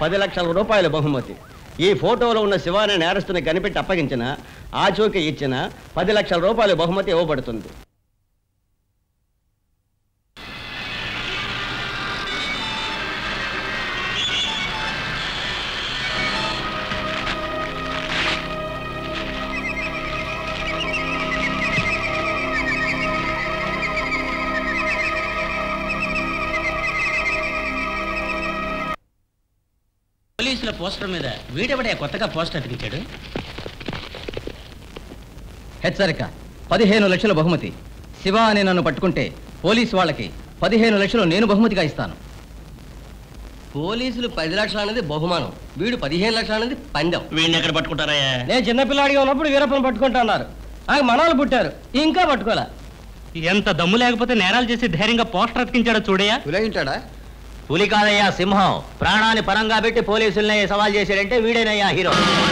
పది లక్షల రూపాయల బహుమతి ఈ ఫోటోలో ఉన్న శివాని నేరస్తుని కనిపెట్టి అప్పగించిన ఆచూకీ ఇచ్చిన పది లక్షల రూపాయల బహుమతి ఇవ్వబడుతుంది పోలీసుల పోస్టర్ మీద వీడెవడే కొత్తగా పోస్టర్ అతికించాడు హెచ్చరిక పదిహేను లక్షల బహుమతి శివ అని నన్ను పట్టుకుంటే పోలీసు వాళ్ళకి పదిహేను లక్షలు నేను బహుమతిగా ఇస్తాను పోలీసులు పది లక్షలు అనేది బహుమానం వీడు పదిహేను లక్షలు అనేది పందెం వీడిని ఎక్కడ పట్టుకుంటారయ్యా నేను చిన్నపిల్లాడిగా ఉన్నప్పుడు వీరప్పని పట్టుకుంటా అన్నారు నాకు మనవాళ్ళు పుట్టారు ఇంకా పట్టుకోలే ఎంత దమ్ము లేకపోతే నేరాలు చేసి ధైర్యంగా పోస్టర్ అతికించాడో చూడయా పులగింటాడా పులి కాదయ్యా సింహం ప్రాణాన్ని పరంగా పెట్టి పోలీసుల్ని సవాల్ చేశాడంటే వీడేనయ్యా హీరో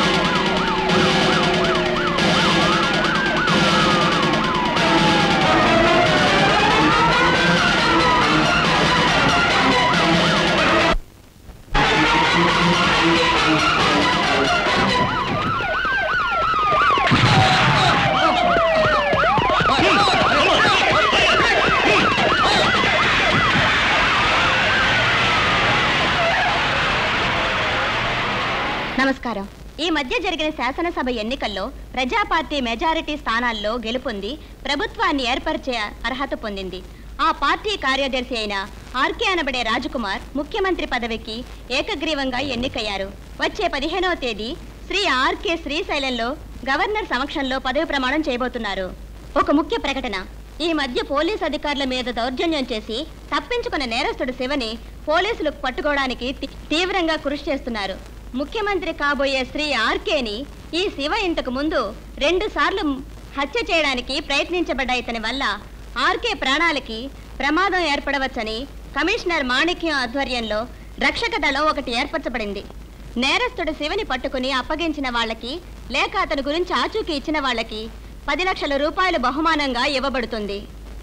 నమస్కారం ఈ మధ్య జరిగిన శాసనసభ ఎన్నికల్లో ప్రజా పార్టీ మెజారిటీ స్థానాల్లో గెలుపొంది ప్రభుత్వాన్ని ఏర్పరిచే అర్హత పొందింది ఆ పార్టీ కార్యదర్శి అయిన ఆర్కే అనబడే రాజకుమార్ ముఖ్యమంత్రి పదవికి ఏకగ్రీవంగా ఎన్నికయ్యారు వచ్చే పదిహేనవ తేదీ శ్రీ ఆర్కే శ్రీశైలంలో గవర్నర్ సమక్షంలో పదవి ప్రమాణం చేయబోతున్నారు ఒక ముఖ్య ప్రకటన ఈ మధ్య పోలీస్ అధికారుల మీద దౌర్జన్యం చేసి తప్పించుకున్న నేరస్తుడు శివని పోలీసులు పట్టుకోవడానికి తీ- తీవ్రంగా కృషి చేస్తున్నారు ముఖ్యమంత్రి కాబోయే శ్రీ ఆర్కేని ఈ శివ ఇంతకు ముందు రెండు సార్లు హత్య చేయడానికి ప్రయత్నించబడ్డ ఇతని వల్ల ఆర్కే ప్రాణాలకి ప్రమాదం ఏర్పడవచ్చని కమిషనర్ మాణిక్యం ఆధ్వర్యంలో రక్షక దళం ఒకటి ఏర్పరచబడింది నేరస్తుడు శివని పట్టుకుని అప్పగించిన వాళ్ళకి లేక అతని గురించి ఆచూకీ ఇచ్చిన వాళ్ళకి పది లక్షల రూపాయలు బహుమానంగా ఇవ్వబడుతుంది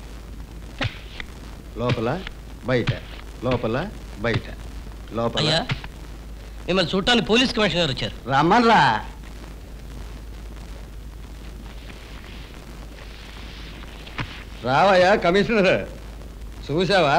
లోపల బయట లోపల బయట లోపల అయ్యా మిమ్మల్ని చూడటానికి పోలీస్ కమిషనర్ వచ్చారు రమ్మన్రా రావయ్యా కమిషనర్ చూసావా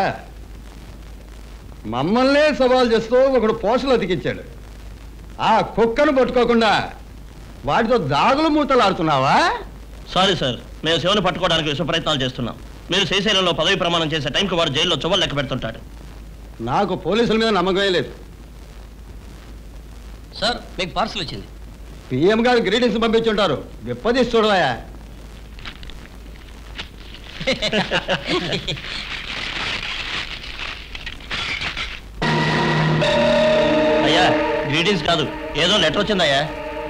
మమ్మల్నే సవాల్ చేస్తూ ఒకడు పోస్టులు అతికించాడు ఆ కుక్కను పట్టుకోకుండా వాటితో దాగులు మూతలు ఆడుతున్నావా సారీ సార్ మేము శివను పట్టుకోవడానికి విశ్వ ప్రయత్నాలు చేస్తున్నాం మీరు శ్రీశైలంలో పదవి ప్రమాణం చేసే టైంకి వాడు జైల్లో చువ్వలు లెక్క పెడుతుంటాడు నాకు పోలీసుల మీద నమ్మకమే లేదు సార్ మీకు పార్సల్ వచ్చింది పిఎం గారు గ్రీటింగ్స్ పంపించుంటారు విప్పదీసి చూడవయ్యా అయ్యా గ్రీటింగ్స్ కాదు ఏదో లెటర్ వచ్చిందయ్యా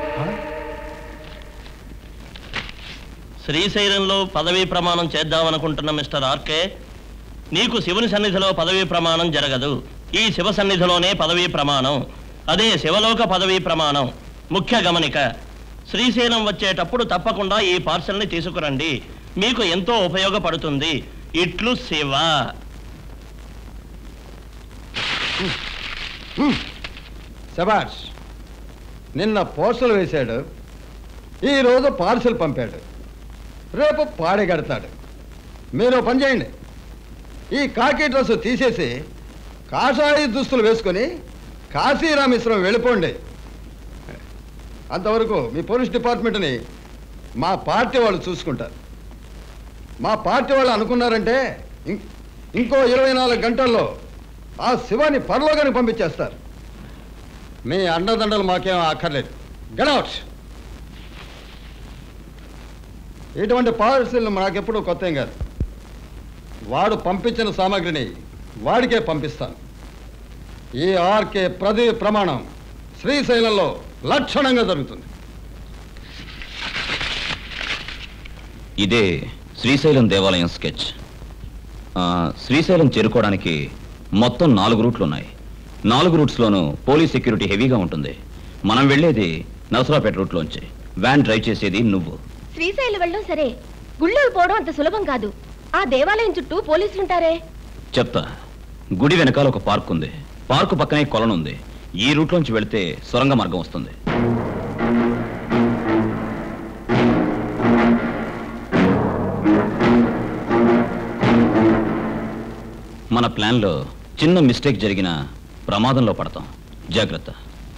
శ్రీశైలంలో పదవీ ప్రమాణం చేద్దామనుకుంటున్న మిస్టర్ ఆర్కే నీకు శివుని సన్నిధిలో పదవీ ప్రమాణం జరగదు ఈ శివ సన్నిధిలోనే పదవీ ప్రమాణం అదే శివలోక పదవీ ప్రమాణం ముఖ్య గమనిక శ్రీశైలం వచ్చేటప్పుడు తప్పకుండా ఈ పార్సల్ని తీసుకురండి మీకు ఎంతో ఉపయోగపడుతుంది ఇట్లు శివ శబాష్ నిన్న పోస్టల్ వేశాడు ఈరోజు పార్సల్ పంపాడు రేపు పాడగడతాడు మీరు ఓ పని చేయండి ఈ కాకి డ్రెస్ తీసేసి కాషాయ దుస్తులు వేసుకొని కాశీరామేశ్వరం వెళ్ళిపోండి అంతవరకు మీ పోలీస్ డిపార్ట్మెంట్ని మా పార్టీ వాళ్ళు చూసుకుంటారు మా పార్టీ వాళ్ళు అనుకున్నారంటే ఇం- ఇంకో ఇరవై నాలుగు గంటల్లో ఆ శివాని పరలోకానికి పంపించేస్తారు మీ అండదండలు మాకేం అక్కర్లేదు గడౌట్ ఇటువంటి పాలసీలు నాకెప్పుడు కొత్త ఏం కాదు వాడు పంపించిన సామాగ్రిని వాడికే పంపిస్తాను ఈ ఆర్కే ప్రతి ప్రమాణం శ్రీశైలంలో లక్షణంగా జరుగుతుంది ఇదే శ్రీశైలం దేవాలయం స్కెచ్ ఆ, శ్రీశైలం చేరుకోవడానికి మొత్తం నాలుగు రూట్లు ఉన్నాయి నాలుగు రూట్స్లోనూ పోలీస్ సెక్యూరిటీ హెవీగా ఉంటుంది మనం వెళ్ళేది నసరాపేట రూట్లోంచి వ్యాన్ డ్రైవ్ చేసేది నువ్వు శ్రీశైలం వెళ్ళడం సరే గుళ్ళోకి పోవడం అంత సులభం కాదు ఆ దేవాలయం చుట్టూ పోలీసులుంటారే చెప్తా గుడి వెనకాల ఒక పార్క్ ఉంది పార్కు పక్కనే కొలను ఉంది ఈ రూట్లోంచి వెళితే సొరంగ మార్గం వస్తుంది మన ప్లాన్లో చిన్న మిస్టేక్ జరిగిన ప్రమాదంలో పడతాం జాగ్రత్త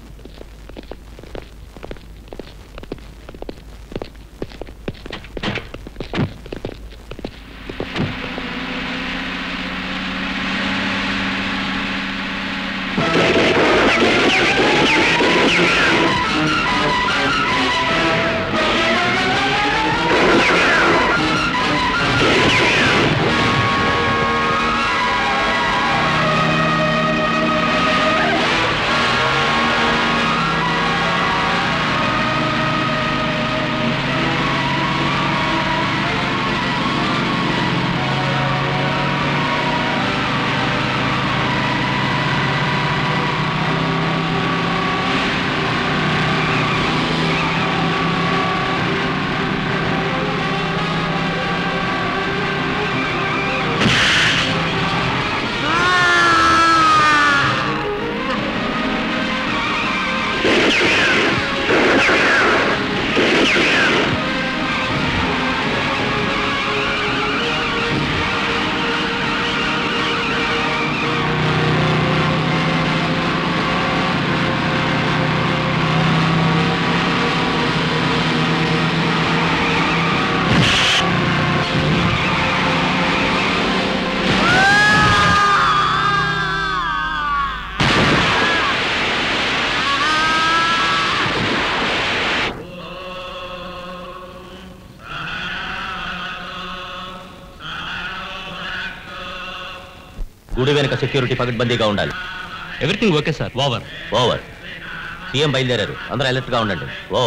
గుడి వెనుక సెక్యూరిటీ పకడ్బందీగా ఉండాలి everything okay sir over over CM బయలుదేరారు అందరూ అలర్ట్ గా ఉండండి oh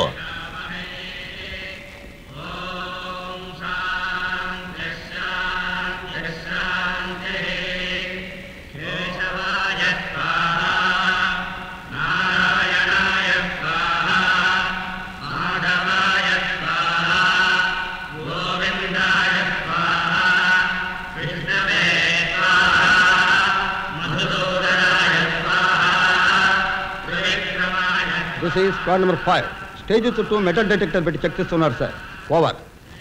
this is squad number five stage చుట్టూ మెటల్ డిటెక్టర్ పెట్టి చెక్ చేస్తున్నారు సార్ ఓవర్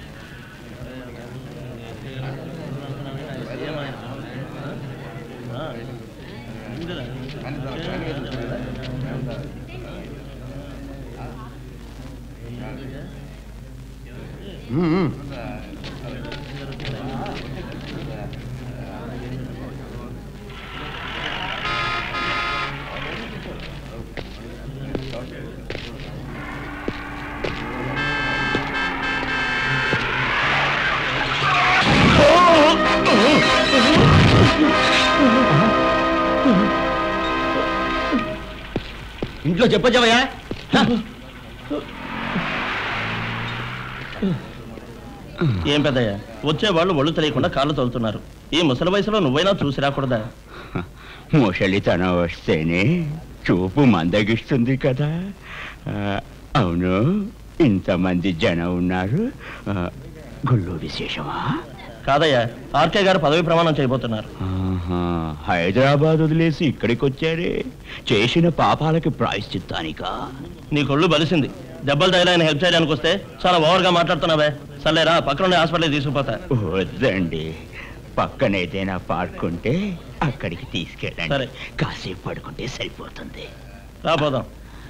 ఇంట్లో చెప్పొచ్చావయ్యా ఏం పెద్దయ్య వచ్చేవాళ్ళు ఒళ్ళు తెలియకుండా కాళ్ళు తోలుతున్నారు ఈ ముసలి వయసులో నువ్వైనా చూసి రాకూడదా ముసలితనం వస్తేనే చూపు మందగిస్తుంది కదా ఆ, అవును ఇంతమంది జనం ఉన్నారు ఆ, గుళ్ళు విశేషమా కాదయ్యా ఆర్కే గారు పదవి ప్రమాణం చేయబోతున్నారు ఆహా, హైదరాబాద్ వదిలేసి ఇక్కడికి వచ్చారే చేసిన పాపాలకి ప్రాయశ్చిత్తానికా నీ కొళ్ళు బలిసింది దెబ్బలు తగిలాయన హెల్ప్ చేయడానికి వస్తే చాలా ఓవర్గా మాట్లాడుతున్నావే సర్లేరా పక్కన హాస్పిటల్ తీసుకుపోతా వద్దండి పక్కనేదైనా పార్క్ ఉంటే అక్కడికి తీసుకెళ్ళండి సరే. కాసేపు పడుకుంటే సరిపోతుంది రా పోదాం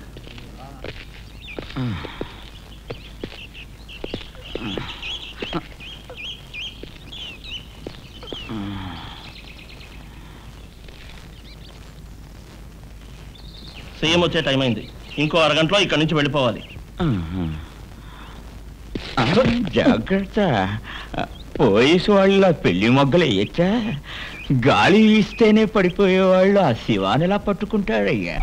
సీఎం వచ్చే టైం అయింది ఇంకో అరగంటలో ఇక్కడి నుంచి వెళ్ళిపోవాలి ఆహా. ఆ, జాగ్రత్త ఆ, పోలీసు వాళ్ళ పెళ్లి మొగ్గలు వేయచ్చా గాలి వీస్తేనే పడిపోయేవాళ్ళు ఆ శివాని ఎలా పట్టుకుంటారయ్యా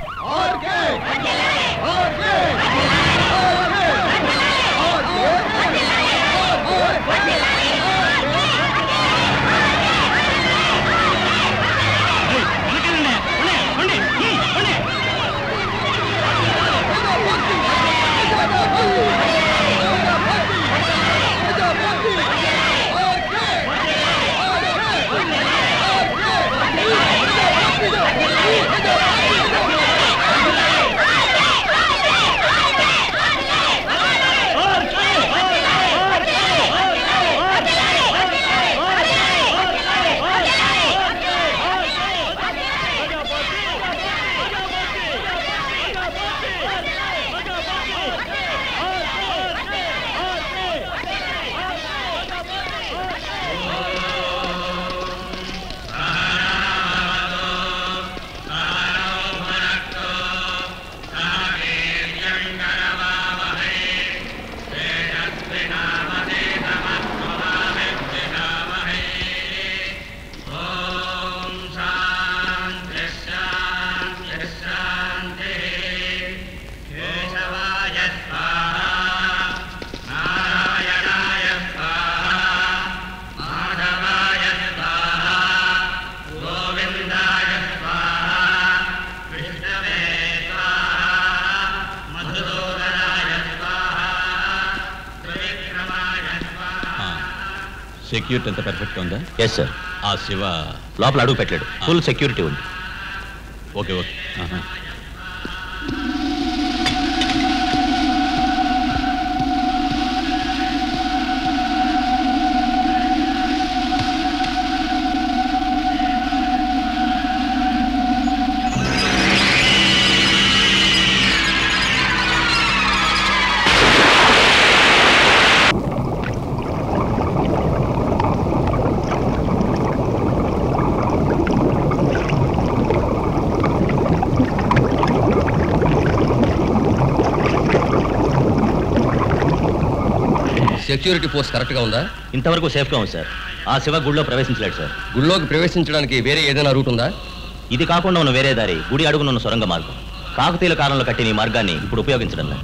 ఓకే సెక్యూరిటీ అంత పర్ఫెక్ట్ ఉందా ఎస్ సార్ ఆ శివ లోపల అడుగు పెట్టలేడు ఫుల్ సెక్యూరిటీ ఉంది ఓకే ఓకే ఆహా. సెక్యూరిటీ ఫోర్స్ కరెక్ట్గా ఉందా ఇంతవరకు సేఫ్గా ఉంది సార్ ఆ శివ గుడిలో ప్రవేశించలేడు సార్ గుళ్ళోకి ప్రవేశించడానికి వేరే ఏదైనా రూట్ ఉందా ఇది కాకుండా ఉన్న వేరే దారి గుడి అడుగునున్న సొరంగ మార్గం కాకతీయుల కాలంలో కట్టిన ఈ మార్గాన్ని ఇప్పుడు ఉపయోగించడం లేదు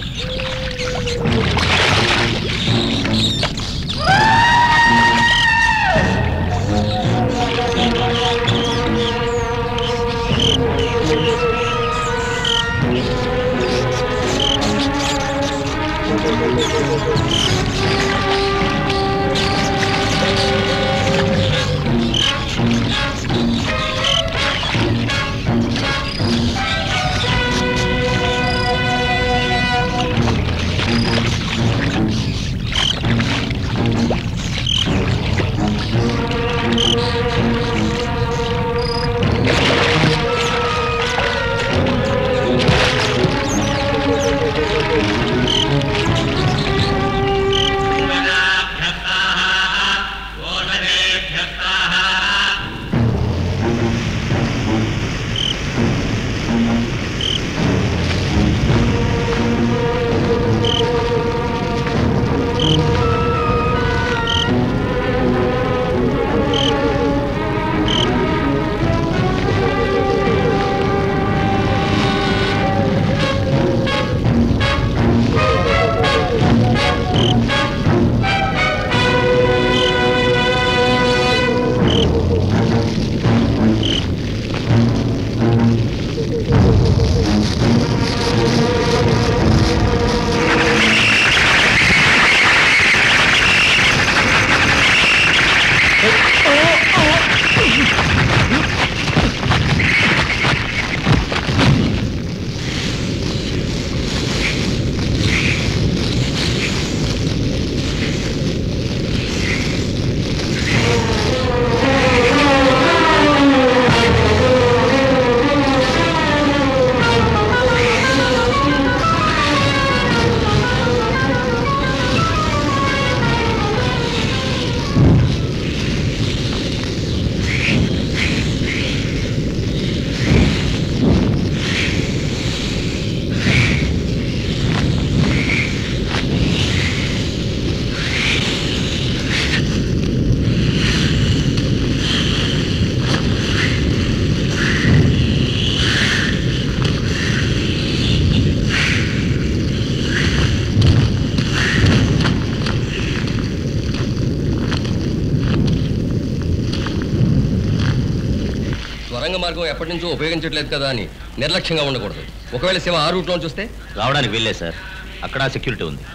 స్వరంగ మార్గం ఎప్పటి నుంచో ఉపయోగించట్లేదు కదా అని నిర్లక్ష్యంగా ఉండకూడదు ఒకవేళ శివ ఆ రూట్లో చూస్తే రావడానికి వెళ్ళే సార్ అక్కడ సెక్యూరిటీ ఉంది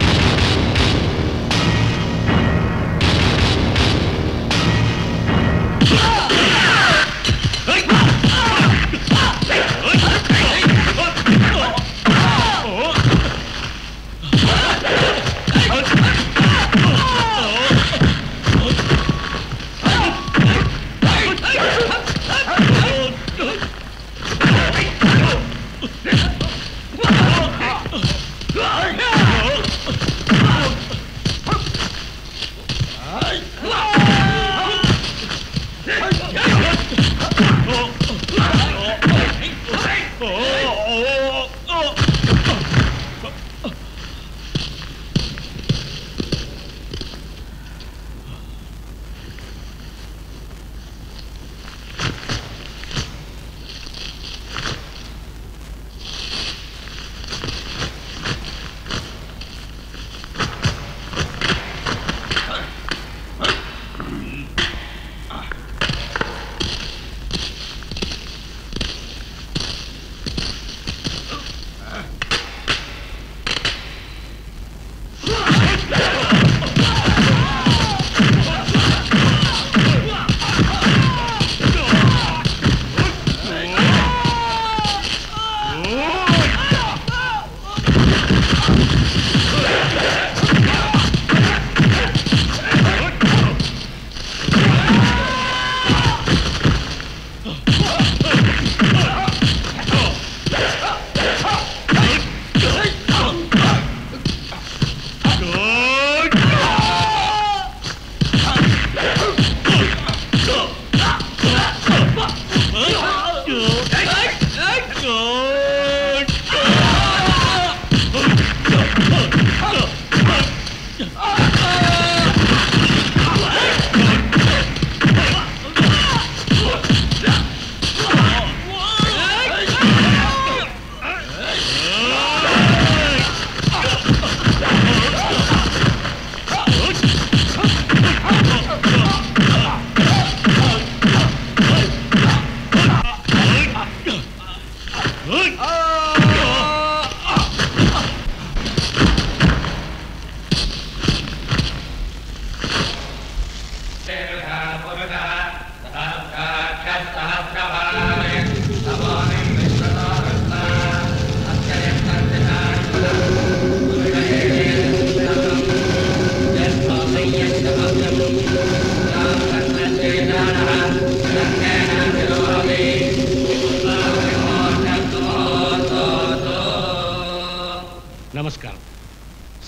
ఆ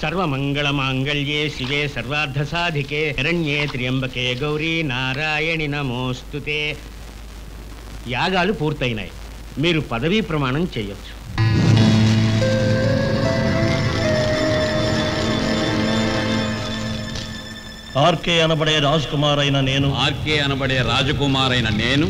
సర్వమంగళమాంగళ్యే శివే సర్వార్థసాధికే శరణ్యే త్ర్యంబకే గౌరీ నారాయణి నమోస్తుతే యాగాలు పూర్తయినాయి మీరు పదవీ ప్రమాణం చేయొచ్చు ఆర్కే అనబడే రాజ్ కుమార్ అయిన నేను ఆర్కే అనబడే రాజకుమార్ అయిన నేను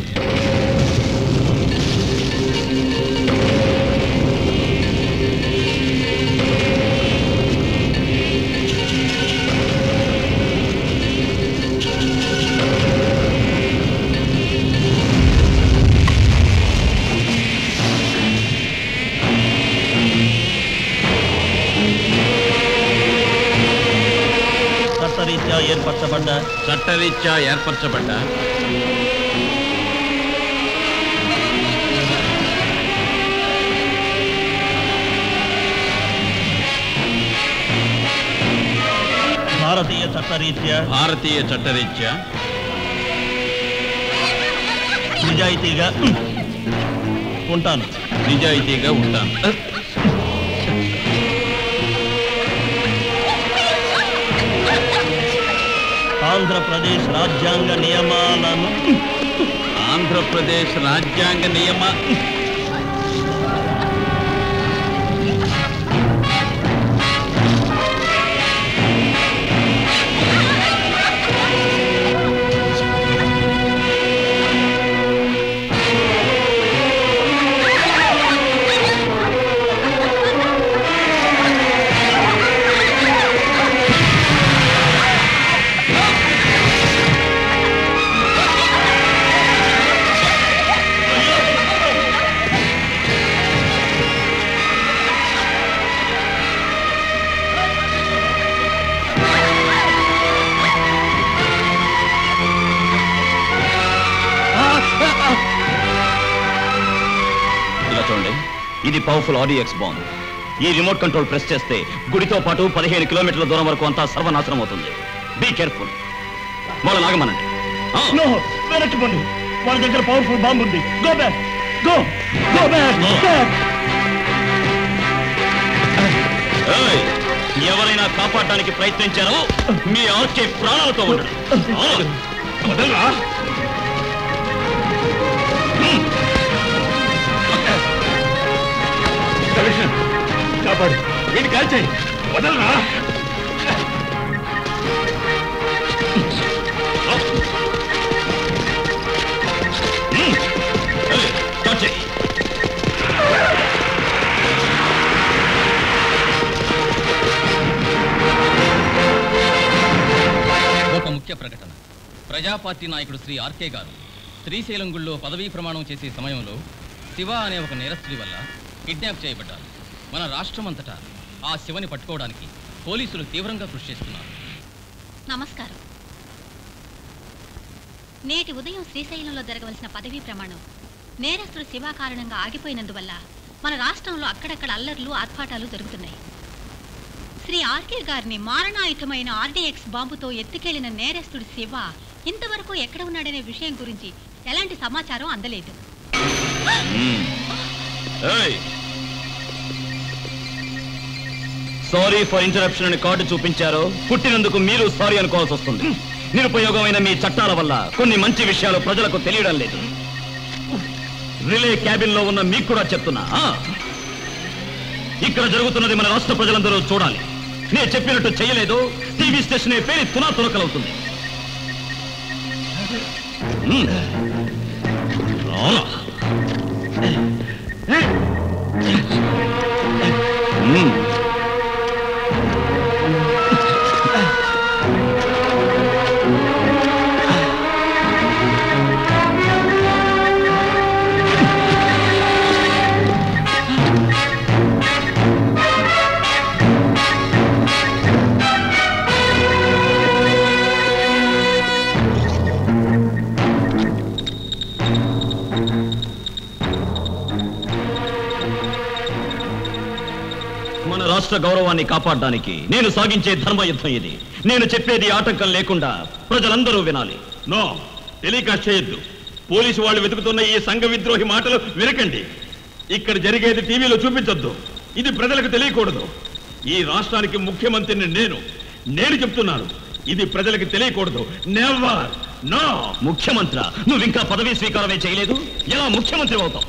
చట్టరీత్యా ఏర్పరచబడ్డ చట్టరీత్యా ఏర్పరచబడ్డ భారతీయ చట్టరీత్యా భారతీయ చట్టరీత్యా నిజాయితీగా ఉంటాను నిజాయితీగా ఉంటాను ఆంధ్రప్రదేశ్ రాజ్యాంగ నియమాలను ఆంధ్రప్రదేశ్ రాజ్యాంగ నియమ ఇలా చూడండి ఇది పవర్ఫుల్ ఆడియక్స్ బాంబ్ ఈ రిమోట్ కంట్రోల్ ప్రెస్ చేస్తే గుడితో పాటు పదిహేను కిలోమీటర్ల దూరం వరకు అంతా సర్వనాశనం అవుతుంది బీ కేర్ఫుల్ వాళ్ళని ఆగమనండి ఆ. నో వెనక్కి పోండి వాళ్ళ దగ్గర పవర్ఫుల్ బాంబు ఉంది go back go go back back ఏయ్, ఎవరైనా కాపాడడానికి ప్రయత్నించారో మీ ఆర్కే ప్రాణాలతో ఉండడు ఆ. వదలరా కమిషనర్ కాపాడు వీడిని కాల్చాయి వదలరా ఏయ్, స్టార్ట్ చేయి. ఒక ముఖ్య ప్రకటన ప్రజా పార్టీ నాయకుడు శ్రీ ఆర్కే గారు శ్రీశైలం గుళ్ళో పదవీ ప్రమాణం చేసే సమయంలో శివ అనే ఒక నేరస్తుడి వల్ల కిడ్నాప్ చేయబడ్డారు మన రాష్ట్రమంతటా ఆ శివని పట్టుకోవడానికి పోలీసులు తీవ్రంగా కృషి చేస్తున్నారు నమస్కారం నేటి ఉదయం శ్రీశైలంలో జరగవలసిన పదవీ ప్రమాణం నేరస్తుడు శివ కారణంగా ఆగిపోయినందువల్ల మన రాష్ట్రంలో అక్కడక్కడ అల్లర్లు ఆర్భాటాలు జరుగుతున్నాయి శ్రీ ఆర్కే గారిని మారణాయుధమైన ఆర్డీఎక్స్ బాంబుతో ఎత్తుకెళ్లిన నేరస్తుడు శివ ఇంతవరకు ఎక్కడ ఉన్నాడనే విషయం గురించి ఎలాంటి సమాచారం అందలేదు సారీ ఫర్ ఇంటరప్షన్ అని కార్డు చూపించారు పుట్టినందుకు మీరు సారీ అనుకోవాల్సి వస్తుంది నిరుపయోగమైన మీ చట్టాల వల్ల కొన్ని మంచి విషయాలు ప్రజలకు తెలియడం లేదు రిలే క్యాబిన్ లో ఉన్న మీకు కూడా చెప్తున్నా ఆ? ఇక్కడ జరుగుతున్నది మన రాష్ట్ర ప్రజలందరూ చూడాలి నేను చెప్పినట్టు చేయలేదు టీవీ స్టేషన్ పేరు తునా తునకలవుతుంది మ్మ్. రారా. మ్మ్. మన రాష్ట్ర గౌరవాన్ని కాపాడడానికి నేను సాగించే ధర్మయుద్ధం ఇది నేను చెప్పేది ఆటంకం లేకుండా ప్రజలందరూ వినాలి నో టెలికాస్ట్ చేయొద్దు పోలీసు వాళ్ళు వెతుకుతున్న ఈ సంఘ విద్రోహి మాటలు వినకండి ఇక్కడ జరిగేది టీవీలో చూపించొద్దు ఇది ప్రజలకు తెలియకూడదు ఈ రాష్ట్రానికి ముఖ్యమంత్రిని నేను నేను చెప్తున్నాను ఇది ప్రజలకు తెలియకూడదు నెవర్ నో ముఖ్యమంత్రి నువ్వు ఇంకా పదవీ స్వీకారమే చేయలేదు ఎలా ముఖ్యమంత్రి అవుతావు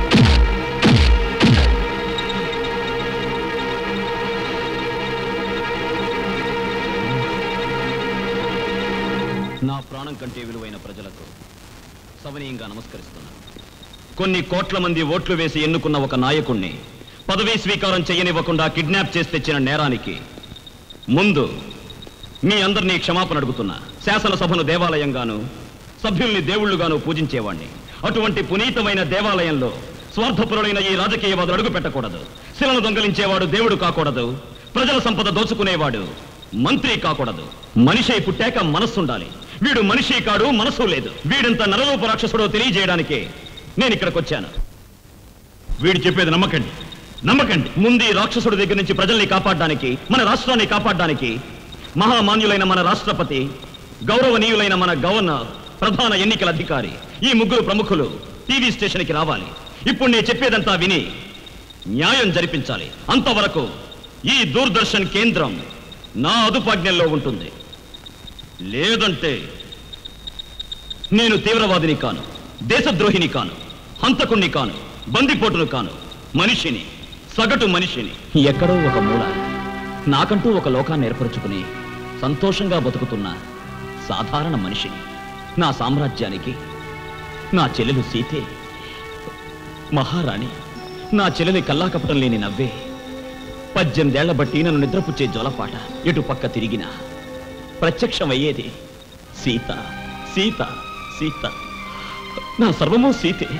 నా ప్రాణం కంటే విలువైన ప్రజలకు సవనీయంగా నమస్కరిస్తున్నాను కొన్ని కోట్ల మంది ఓట్లు వేసి ఎన్నుకున్న ఒక నాయకుణ్ణి పదవీ స్వీకారం చేయనివ్వకుండా కిడ్నాప్ చేసి తెచ్చిన నేరానికి ముందు మీ అందరినీ క్షమాపణ అడుగుతున్నా శాసనసభను దేవాలయంగాను సభ్యుల్ని దేవుళ్ళుగాను పూజించేవాణ్ణి అటువంటి పునీతమైన దేవాలయంలో స్వార్థపరుడైన ఈ రాజకీయవాదులు అడుగు పెట్టకూడదు శిలను దొంగలించేవాడు దేవుడు కాకూడదు ప్రజల సంపద దోచుకునేవాడు మంత్రి కాకూడదు మనిషి పుట్టాక మనస్సుండాలి వీడు మనిషి కాడు మనసు లేదు వీడింత నరరూప రాక్షసుడో తెలియజేయడానికే నేను ఇక్కడికి వచ్చాను వీడు చెప్పేది నమ్మకండి నమ్మకండి ముందు ఈ రాక్షసుడి దగ్గర నుంచి ప్రజల్ని కాపాడడానికి మన రాష్ట్రాన్ని కాపాడడానికి మహామాన్యులైన మన రాష్ట్రపతి గౌరవనీయులైన మన గవర్నర్ ప్రధాన ఎన్నికల అధికారి ఈ ముగ్గురు ప్రముఖులు టీవీ స్టేషన్కి రావాలి ఇప్పుడు నేను చెప్పేదంతా విని న్యాయం జరిపించాలి అంతవరకు ఈ దూరదర్శన్ కేంద్రం నా అదుపాజ్ఞల్లో ఉంటుంది లేదంటే నేను తీవ్రవాదిని కాను దేశద్రోహిని కాను హంతకుణ్ణి కాను బందిపోటును కాను మనిషిని సగటు మనిషిని ఎక్కడో ఒక మూల నాకంటూ ఒక లోకాన్ని ఏర్పరచుకుని సంతోషంగా బతుకుతున్న సాధారణ మనిషిని నా సామ్రాజ్యానికి నా చెల్లెలు సీతే మహారాణి నా చెల్లెలి కల్లాకపటం లేని నవ్వే పద్దెనిమిదేళ్ల బట్టి నన్ను నిద్రపుచ్చే జోలపాట ఎటు పక్క తిరిగినా ప్రత్యక్షమయ్యేది సీత సీత సీత నా సర్వము సీతే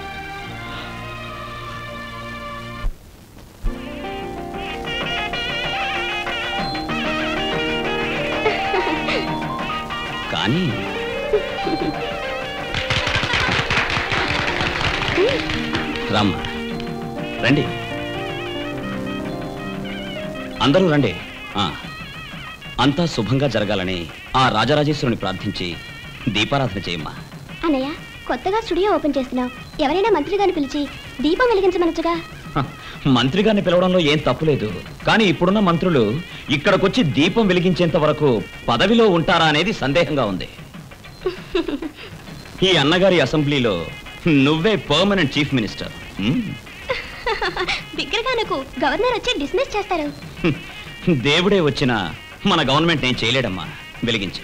కానీ రామ్మ రండి అందరూ రండి ఆ, అంతా శుభంగా జరగాలని ఆ రాజరాజేశ్వరుని ప్రార్థించి దీపారాధన చేయమ్మా అన్నయ్య కొత్తగా స్టూడియో ఓపెన్ చేస్తున్నావు ఎవరైనా మంత్రి గారిని పిలిచి దీపం వెలిగించమనొచ్చుగా హ, మంత్రి గారిని పిలవడంలో ఏం తప్పులేదు కానీ ఇప్పుడున్న మంత్రులు ఇక్కడికొచ్చి దీపం వెలిగించేంత వరకు పదవిలో ఉంటారా అనేది సందేహంగా ఉంది ఈ అన్నగారి అసెంబ్లీలో నువ్వే పర్మనెంట్ చీఫ్ మినిస్టర్ ఉమ్, బిగ్గరగా నాకు గవర్నర్ వచ్చి డిస్మిస్ చేస్తారు దేవుడే వచ్చినా మన గవర్నమెంట్ ఏం చేయలేడమ్మా వెలిగించు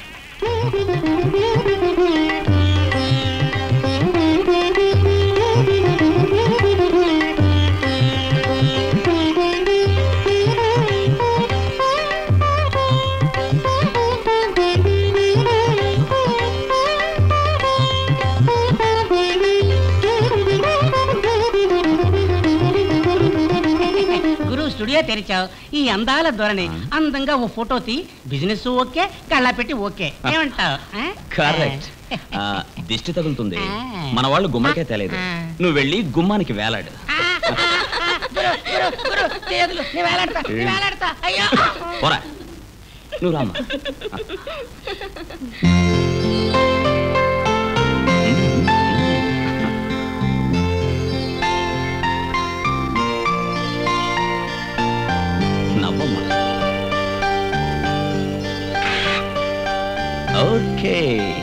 గురు స్టూడియో తెరిచావు ఈ అందాల ధోరణి అందంగా ఓ ఫోటో తీ బిజినెస్ ఓకే కళ్ళ పెట్టి ఓకే ఏమంటావు ఆ? కరెక్ట్ దిష్టి తగులుతుంది మన వాళ్ళు గుమ్మడికాయ తేలేదు నువ్వు వెళ్ళి గుమ్మానికి వేలాడు గురు, గురు, గురు, చేయొద్దు. నేను వేలాడతా, నేను వేలాడతా. అయ్యో పోరా నువ్వు రామ్మా నవ్వమ్మా ఓకే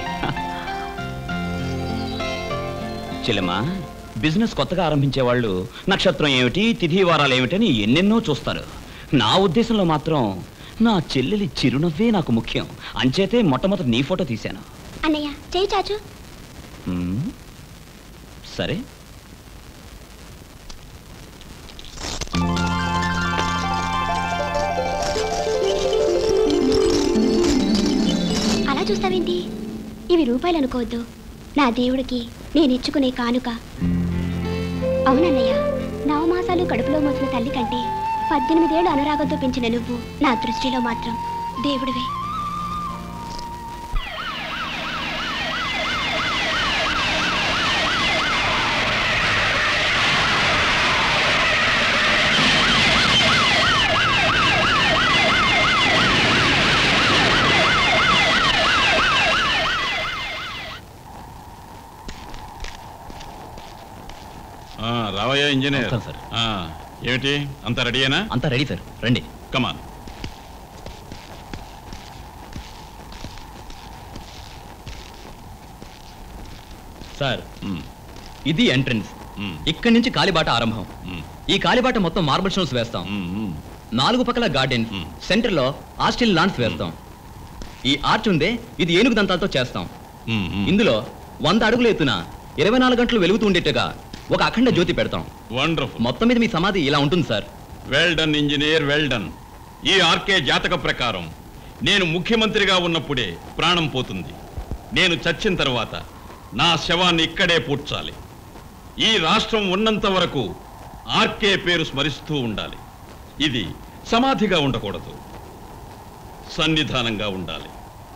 చెల్లెమ్మా బిజినెస్ కొత్తగా ఆరంభించే వాళ్ళు నక్షత్రం ఏమిటి తిథి వారాలు ఏమిటని ఎన్నెన్నో చూస్తారు నా ఉద్దేశంలో మాత్రం నా చెల్లెలి చిరునవ్వే నాకు ముఖ్యం అంచేతే మొట్టమొదటి నీ ఫోటో తీశాను అన్నయ్య చేయి చాచు మ్మ్. సరే అలా చూస్తావేంటి ఇవి రూపాయలు అనుకోవద్దు నా దేవుడికి నేను ఇచ్చుకునే కానుక అవునన్నయ్య నవమాసాలు కడుపులో మోసిన తల్లి కంటే పద్దెనిమిదేళ్ళు అనురాగంతో పెంచిన నువ్వు నా దృష్టిలో మాత్రం దేవుడివే ఆ, రావయ్యా ఇంజనీర్ వస్తాను, సార్. ఆ, ఏమిటి అంత రెడీయేనా అంతా రెడీ సార్ రండి కమాన్ సార్ ఇది ఎంట్రన్స్ ఇక్కడి నుంచి కాలిబాట ఆరంభం ఈ కాలిబాట మొత్తం మార్బల్ స్టోన్స్ వేస్తాం నాలుగు పక్కల గార్డెన్స్ సెంటర్ లో ఆస్టిల్ లాన్స్ వేస్తాం ఈ ఆర్చ్ ఉందే ఇది ఏనుగు దంతాలతో చేస్తాం ఇందులో వంద అడుగులు ఎత్తున ఇరవై నాలుగు గంటలు వెలుగుతూ ఉండేట్టుగా ఒక అఖండ జ్యోతి పెడతాం వండర్ఫుల్ మొత్తం మీద మీ సమాధి ఇలా ఉంటుంది sir well done engineer well done ఈ ఆర్కే జాతక ప్రకారం నేను ముఖ్యమంత్రిగా ఉన్నప్పుడే ప్రాణం పోతుంది నేను చచ్చిన తర్వాత నా శవాన్ని ఇక్కడే పూడ్చాలి ఈ రాష్ట్రం ఉన్నంత వరకు ఆర్కే పేరు స్మరిస్తూ ఉండాలి ఇది సమాధిగా ఉండకూడదు సన్నిధానంగా ఉండాలి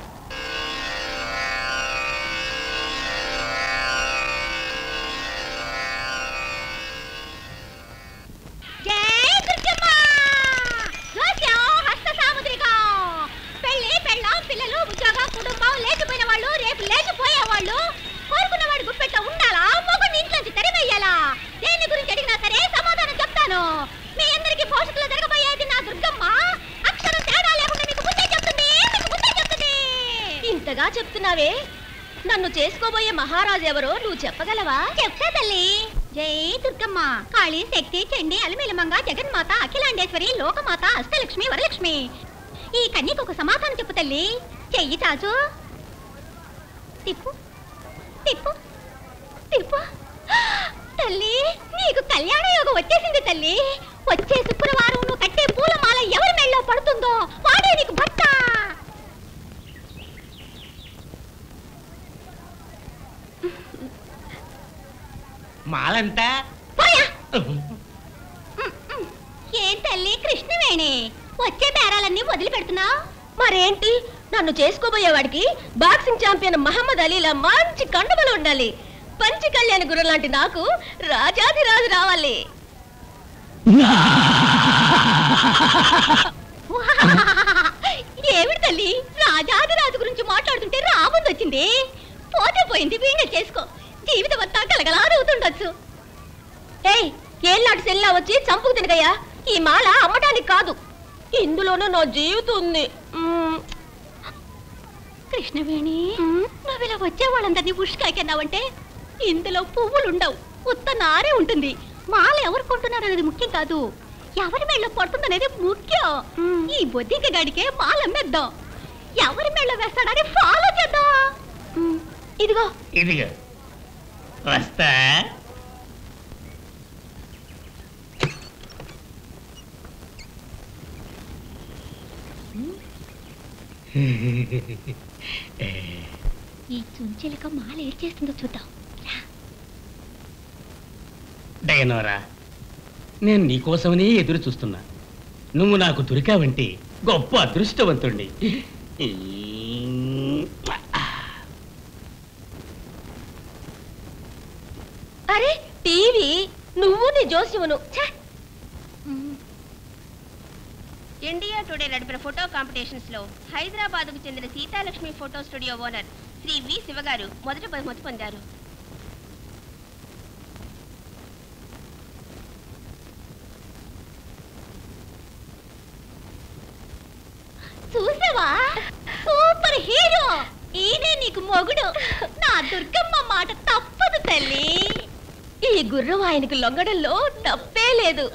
జై దుర్గమ్మ జోస్యం హస్త సాముద్రికం పెళ్లి పెళ్ళాం పిల్లలు ఉద్యోగం కుటుంబం లేచిపోయిన వాళ్ళు రేపు లేచిపోయే వాళ్ళు కోరుకున్న వాడి గుప్పెట్లో ఉండాలా మొగుడిని ఇంట్లోంచి తరిమేయాలా దేని గురించి అడిగినా సరే సమాధానం చెప్తాను మీ అందరికీ భవిష్యత్తులో జరగబోయేది నా దుర్గమ్మ అక్షరం తేడా లేకుండా మీకు ముందే చెప్తుంది మీకు ముందే చెప్తుంది ఇంతగా చెప్తున్నావే నన్ను చేసుకోబోయే మహారాజు ఎవరో నువ్వు చెప్పగలవా చెప్తా తల్లి జై దుర్గమ్మ కాళీ శక్తి చండి అలమేలమంగ జగన్మాత అఖిలాండేశ్వరి లోకమాత అష్టలక్ష్మి వరలక్ష్మి ఈ కన్యకు ఒక సమాధానం చెప్పు తల్లి చెయ్యి చాచు తిప్పు తిప్పు తిప్పు తల్లి నీకు కళ్యాణ యోగం వచ్చేసింది తల్లి వచ్చే శుక్రవారం నువ్వు కట్టే పూలమాల ఎవరి మెళ్ళలో పడుతుందో వాడే నీకు భర్త మాలంతా ఏం తల్లి కృష్ణవేణి వచ్చే బేరాలన్నీ వదిలి పెడుతున్నావు మరేంటి నన్ను చేసుకోబోయేవాడికి బాక్సింగ్ ఛాంపియన్ మహమ్మద్ అలీలా మంచి కండబలు ఉండాలి పంచి కళ్యాణ గురు లాంటి నాకు రాజాధిరాజు రావాలి ఏమిటి తల్లి రాజాధిరాజు గురించి మాట్లాడుతుంటే రాముంది వచ్చింది పోతే పోయింది వీణ చేసుకో జీవితం అంతా కలగలా నవ్వుతుండొచ్చు ఏయ్ ఏళ్ళాటి సెల్లా వచ్చి చంపుకు తినగయ్యా ఈ మాల అమ్మటానికి కాదు ఇందులోనూ నా జీవితం ఉంది మ్మ్. కృష్ణవేణి నువ్వు ఇలా వచ్చే వాళ్ళందరినీ ఉష్కాకెన్నావంటే ఇందులో పువ్వులు ఉండవు ఉత్త నారే ఉంటుంది మాల ఎవరు కొంటున్నారు అనేది ముఖ్యం కాదు ఎవరి మెళ్ళ పడుతుందనేది ముఖ్యం ఈ బొద్దింక గడికే మాల అమ్మేద్దాం ఎవరి మెళ్ళ వేస్తాడని ఫాలో చేద్దాం మ్మ్. ఇదిగో ఇదిగో వస్తా ఈ చుంచెలక మాల ఏం చేస్తుందో చూద్దాం డయనోరా నేను నీకోసమనే ఎదురు చూస్తున్నా నువ్వు నాకు దొరికావంటే గొప్ప అదృష్టవంతుణ్ణి అరే టీవీ నువ్వు నీ జోస్యమును ఛే! ఇండియా టుడే నడిపిన ఫోటో కాంపిటీషన్స్ లో హైదరాబాద్ కు చెందిన Sitalakshmi photo studio owner Shri V శివగారు మొదటి బహుమతి పొందారు చూసావా సూపర్ హీరో ఈయనే నీకు మొగుడు నా దుర్గమ్మ మాట తప్పదు తల్లి ఈ గుర్రం ఆయనకు లొంగడంలో తప్పే లేదు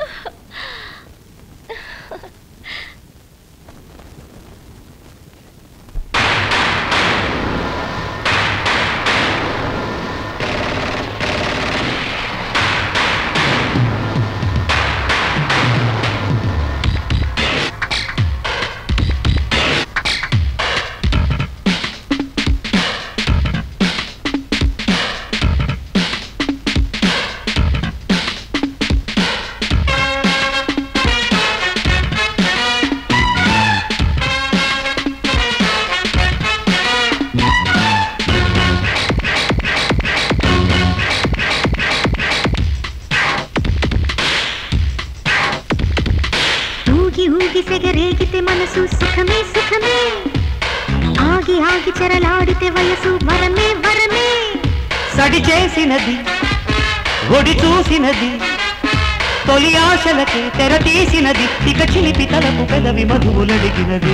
ఊగి ఊగి సెగరేగితే మనసు సుఖమే సుఖమే ఆగి ఆగి చెరలాడితే వయసు వరమే వరమే సడి చేసినది ఒడి చూసినది తొలి ఆశలకి తెర తీసినది ఇక చిలిపి తలపు పెదవి మధువులడిగినది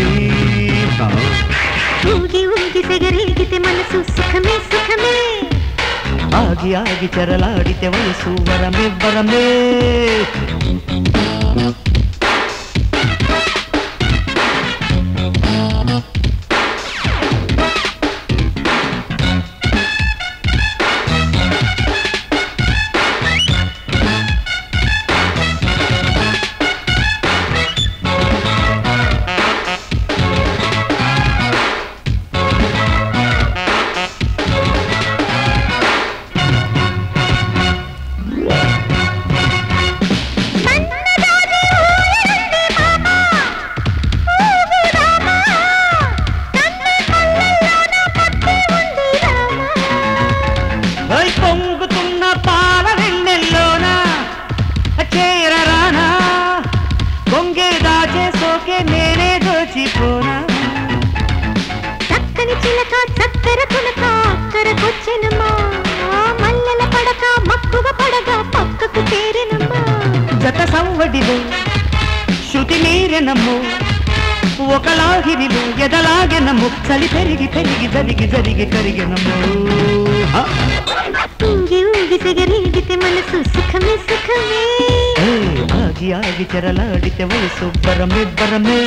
ఊగి ఊగి సెగరేగితే మనసు సుఖమే సుఖమే ఆగి ఆగి చెరలాడితే వయసు వరమే వరమే ఓయ్ పొంగుతున్న పాల వెన్నెల్లోన చేరరానా కొంగే దాచే సోకే నేనే దోచిపోనా చక్కని చిలక చక్కెర పులక అక్కరకొచ్చెనమ్మా మల్లెల పడక మక్కువ పడగ పక్కకు చేరెనమ్మా జత సంవడిలో శృతి మీరెనమ్ము ఒకలాగిరిలో ఎదలాగెనమ్ము చలి పెరిగి పెరిగి జరిగి జరిగి కరిగెనమ్ము హ! ఊగి ఊగి సెగరేగితే మనసు సుఖమే సుఖమే ఏయ్, ఆగి ఆగి చెరలాడితే వయసు బరమే బరమే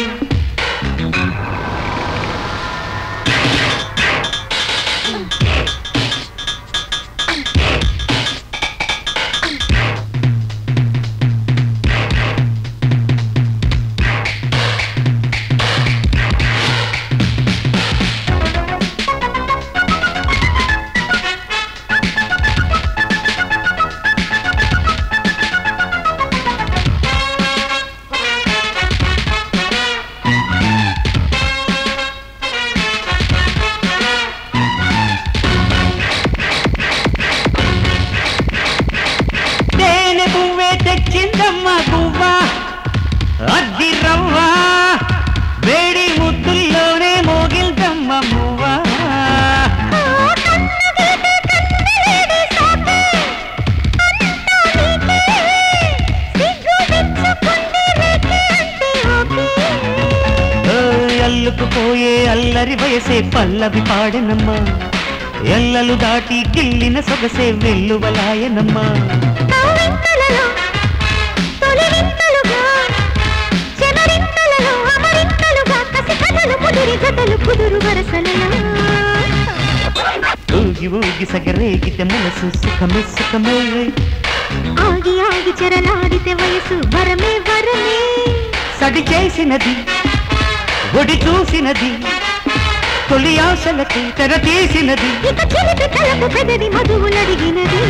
తేనె పువ్వే తెచ్చిందమ్మ గువ్వ అద్ది రవ్వ వేడి ముద్దుల్లోనే మోగిల్దమ్మ మువ్వ ఓయ్, అల్లుకుపోయే అల్లరి వయసే పల్లవి పాడెనమ్మా ఎల్లలు దాటి గిల్లిన సొగసే వెల్లువలాయనమ్మా కౌవింతలలో తొలి వింతలుగా చెమరింతలలో అమరింతలుగా కసి కథలు కుదిరి జతలు కుదురు వరసలలో ఊగి ఊగి సగరేగితే మనసు సుఖమే సుఖమే ఆగి ఆగి చెరలాడితే వయసు వరమే వరమే సడి చేసినది ఒడి చూసినది తొలి ఆశలకి తెర తీసినది ఇక చిలిపి తలపు పెదవి మధువులడిగినది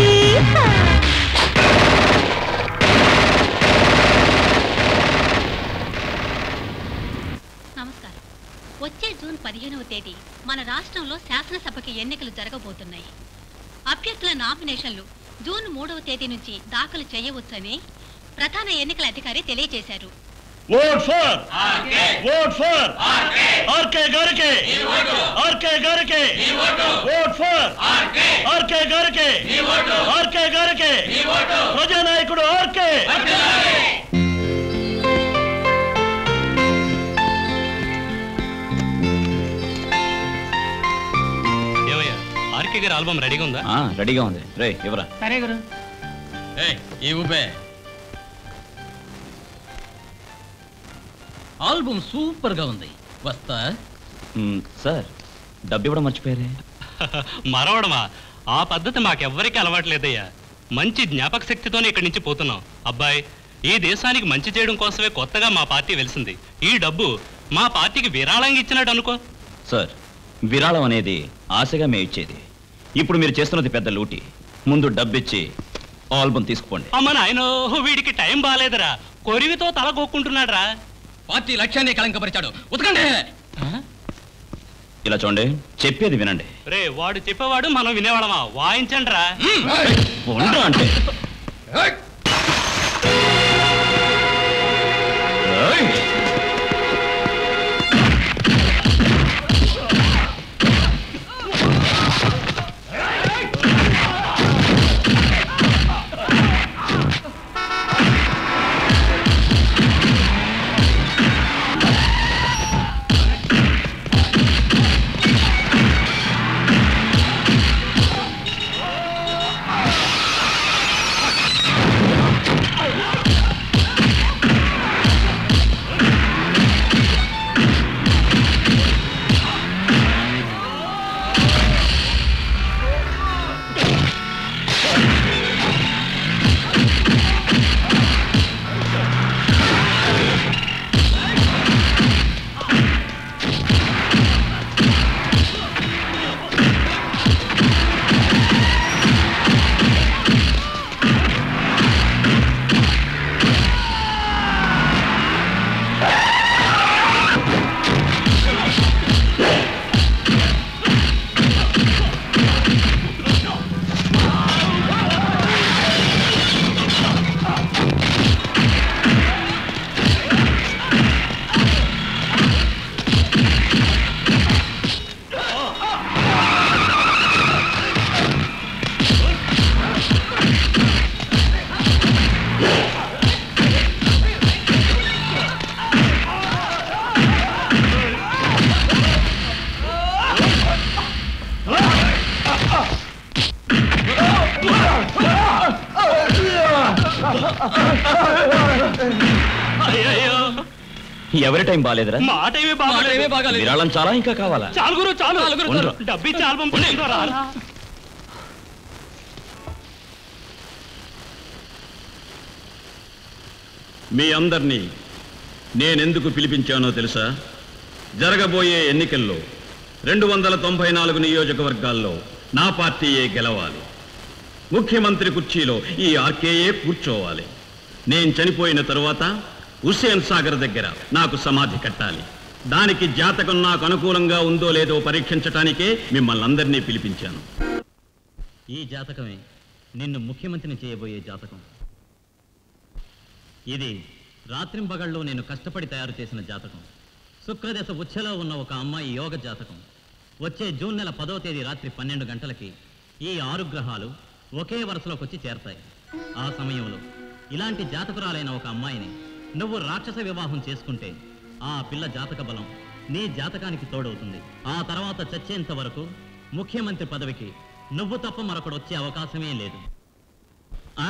నమస్కారం వచ్చే జూన్ పదిహేనవ తేదీ మన రాష్ట్రంలో శాసనసభకి ఎన్నికలు జరగబోతున్నాయి అభ్యర్థుల నామినేషన్లు జూన్ మూడవ తేదీ నుంచి దాఖలు చేయవచ్చని ప్రధాన ఎన్నికల అధికారి తెలియజేశారు vote for vote for RK గారికి ఆర్కే గారికి ఓట్ ఫర్ ఆర్కే గారికి ఆర్కే గారికి ప్రజానాయకుడు ఆర్కే ఏమయ్యా ఆర్కే గారి ఆల్బమ్ రెడీగా ఉందా ఆ, రెడీగా ఉంది రే ఇవరా సరే గురు ఈ ఊపే ఆల్బమ్ సూపర్ గా ఉంది వస్తా మ్, సార్ డబ్బు ఇవ్వడం మర్చిపోయారే మరవడమా ఆ పద్ధతి మాకెవ్వరికీ అలవాట్లేదయ్యా మంచి జ్ఞాపక శక్తితోనే ఇక్కడి నుంచి పోతున్నాం అబ్బాయి ఈ దేశానికి మంచి చేయడం కోసమే కొత్తగా మా పార్టీ వెలిసింది ఈ డబ్బు మా పార్టీకి విరాళంగా ఇచ్చినట్టు అనుకో సార్ విరాళం అనేది ఆశగా మేము ఇచ్చేది ఇప్పుడు మీరు చేస్తున్నది పెద్ద లూటి ముందు డబ్బిచ్చి ఆల్బమ్ తీసుకుపోండి అమ్మ నాయన వీడికి టైం బాగాలేదురా కొరివితో తల కొక్కుంటున్నాడ్రా పార్టీ లక్ష్యాన్ని కళంకపరిచాడు ఉతకండి ఇలా చూడండి చెప్పేది వినండి రే వాడు చెప్పేవాడు మనం వినేవాడమా వాయించండి రా ఉండరా అంటే ఏయ్! అయ్యయ్యో ఎవరి టైం బాగాలేదురా మాట ఏమీ బాగాలేదు విరాళం చాలా ఇంకా కావాలా చాలు గురు చాలు ఉండరా. డబ్బి చాలు పంపుతున్నారా మీ అందరినీ నేనెందుకు పిలిపించానో తెలుసా జరగబోయే ఎన్నికల్లో రెండు వందల తొంభై నాలుగు నియోజకవర్గాల్లో నా పార్టీయే గెలవాలి ముఖ్యమంత్రి కుర్చీలో ఈ ఆర్కేయే కూర్చోవాలి నేను చనిపోయిన తరువాత హుస్సేన్ సాగర్ దగ్గర నాకు సమాధి కట్టాలి దానికి జాతకం నాకు అనుకూలంగా ఉందో లేదో పరీక్షించటానికే మిమ్మల్ని అందరినీ పిలిపించాను ఈ జాతకమే నిన్ను ముఖ్యమంత్రిని చేయబోయే జాతకం ఇది రాత్రింబగళ్ళు నేను కష్టపడి తయారు చేసిన జాతకం శుక్రదశ ఉచ్ఛలో ఉన్న ఒక అమ్మాయి యోగ జాతకం వచ్చే జూన్ నెల పదో తేదీ రాత్రి పన్నెండు గంటలకి ఈ ఆరు గ్రహాలు ఒకే వరుసలోకి వచ్చి చేరతాయి ఆ సమయంలో ఇలాంటి జాతకురాలైన ఒక అమ్మాయిని నువ్వు రాక్షస వివాహం చేసుకుంటే ఆ పిల్ల జాతక బలం నీ జాతకానికి తోడవుతుంది ఆ తర్వాత చచ్చేంత వరకు ముఖ్యమంత్రి పదవికి నువ్వు తప్ప మరొకడు వచ్చే అవకాశమే లేదు ఆ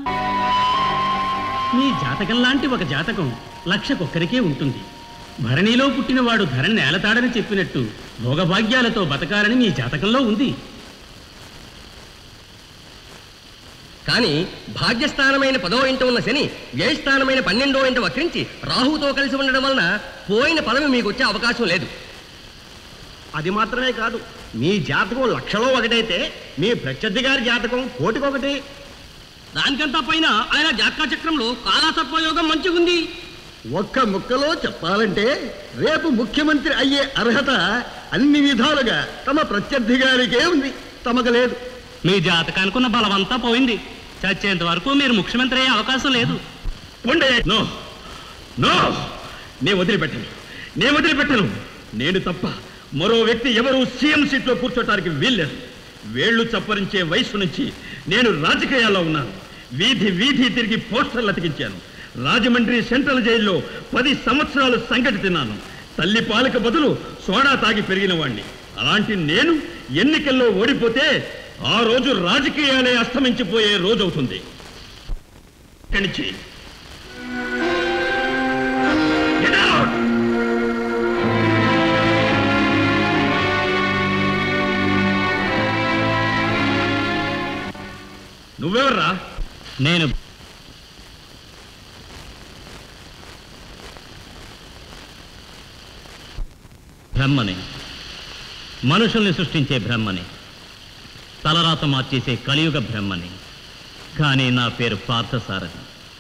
మీ జాతకం లాంటి ఒక జాతకం లక్షకొక్కరికే ఉంటుంది భరణిలో పుట్టినవాడు ధరని నేలతాడని చెప్పినట్టు భోగభాగ్యాలతో బతకాలని మీ జాతకంలో ఉంది కానీ భాగ్యస్థానమైన పదో ఇంట ఉన్న శని వ్యయస్థానమైన పన్నెండో ఇంట వక్రించి రాహుతో కలిసి ఉండడం వలన పోయిన పదవి మీకు వచ్చే అవకాశం లేదు అది మాత్రమే కాదు మీ జాతకం లక్షలో ఒకటైతే మీ ప్రత్యర్థి గారి జాతకం కోటికొకటి దానికంతా పైన ఆయన జాతక చక్రంలో కాలాసర్పయోగం మంచిగుంది ఒక్క ముక్కలో చెప్పాలంటే రేపు ముఖ్యమంత్రి అయ్యే అర్హత అన్ని విధాలుగా తమ ప్రత్యర్థి గారికే ఉంది తమకు లేదు మీ జాతకానికి ఉన్న బలమంతా పోయింది చచ్చేంత వరకు మీరు ముఖ్యమంత్రి అయ్యే అవకాశం లేదు ఉండే నో నో నే వదిలిపెట్టను నే వదిలిపెట్టను నేను తప్ప మరో వ్యక్తి ఎవరు సీఎం సీట్లో కూర్చోటానికి వీల్లేదు వేళ్లు చప్పరించే వయసు నుంచి నేను రాజకీయాల్లో ఉన్నాను వీధి వీధి తిరిగి పోస్టర్లు అతికించాను రాజమండ్రి సెంట్రల్ జైల్లో పది సంవత్సరాలు సంగటి తిన్నాను తల్లి పాలక బదులు సోడా తాగి పెరిగిన వాణ్ణి అలాంటి నేను ఎన్నికల్లో ఓడిపోతే ఆ రోజు రాజకీయాలే అస్తమించిపోయే రోజు అవుతుంది ఇక్కడి నుంచి Get out! నువ్వెవర్రా నేను బ్రహ్మని మనుషుల్ని సృష్టించే బ్రహ్మని తలరాత మార్చేసే కలియుగ బ్రహ్మని కానీ నా పేరు పార్థసారథి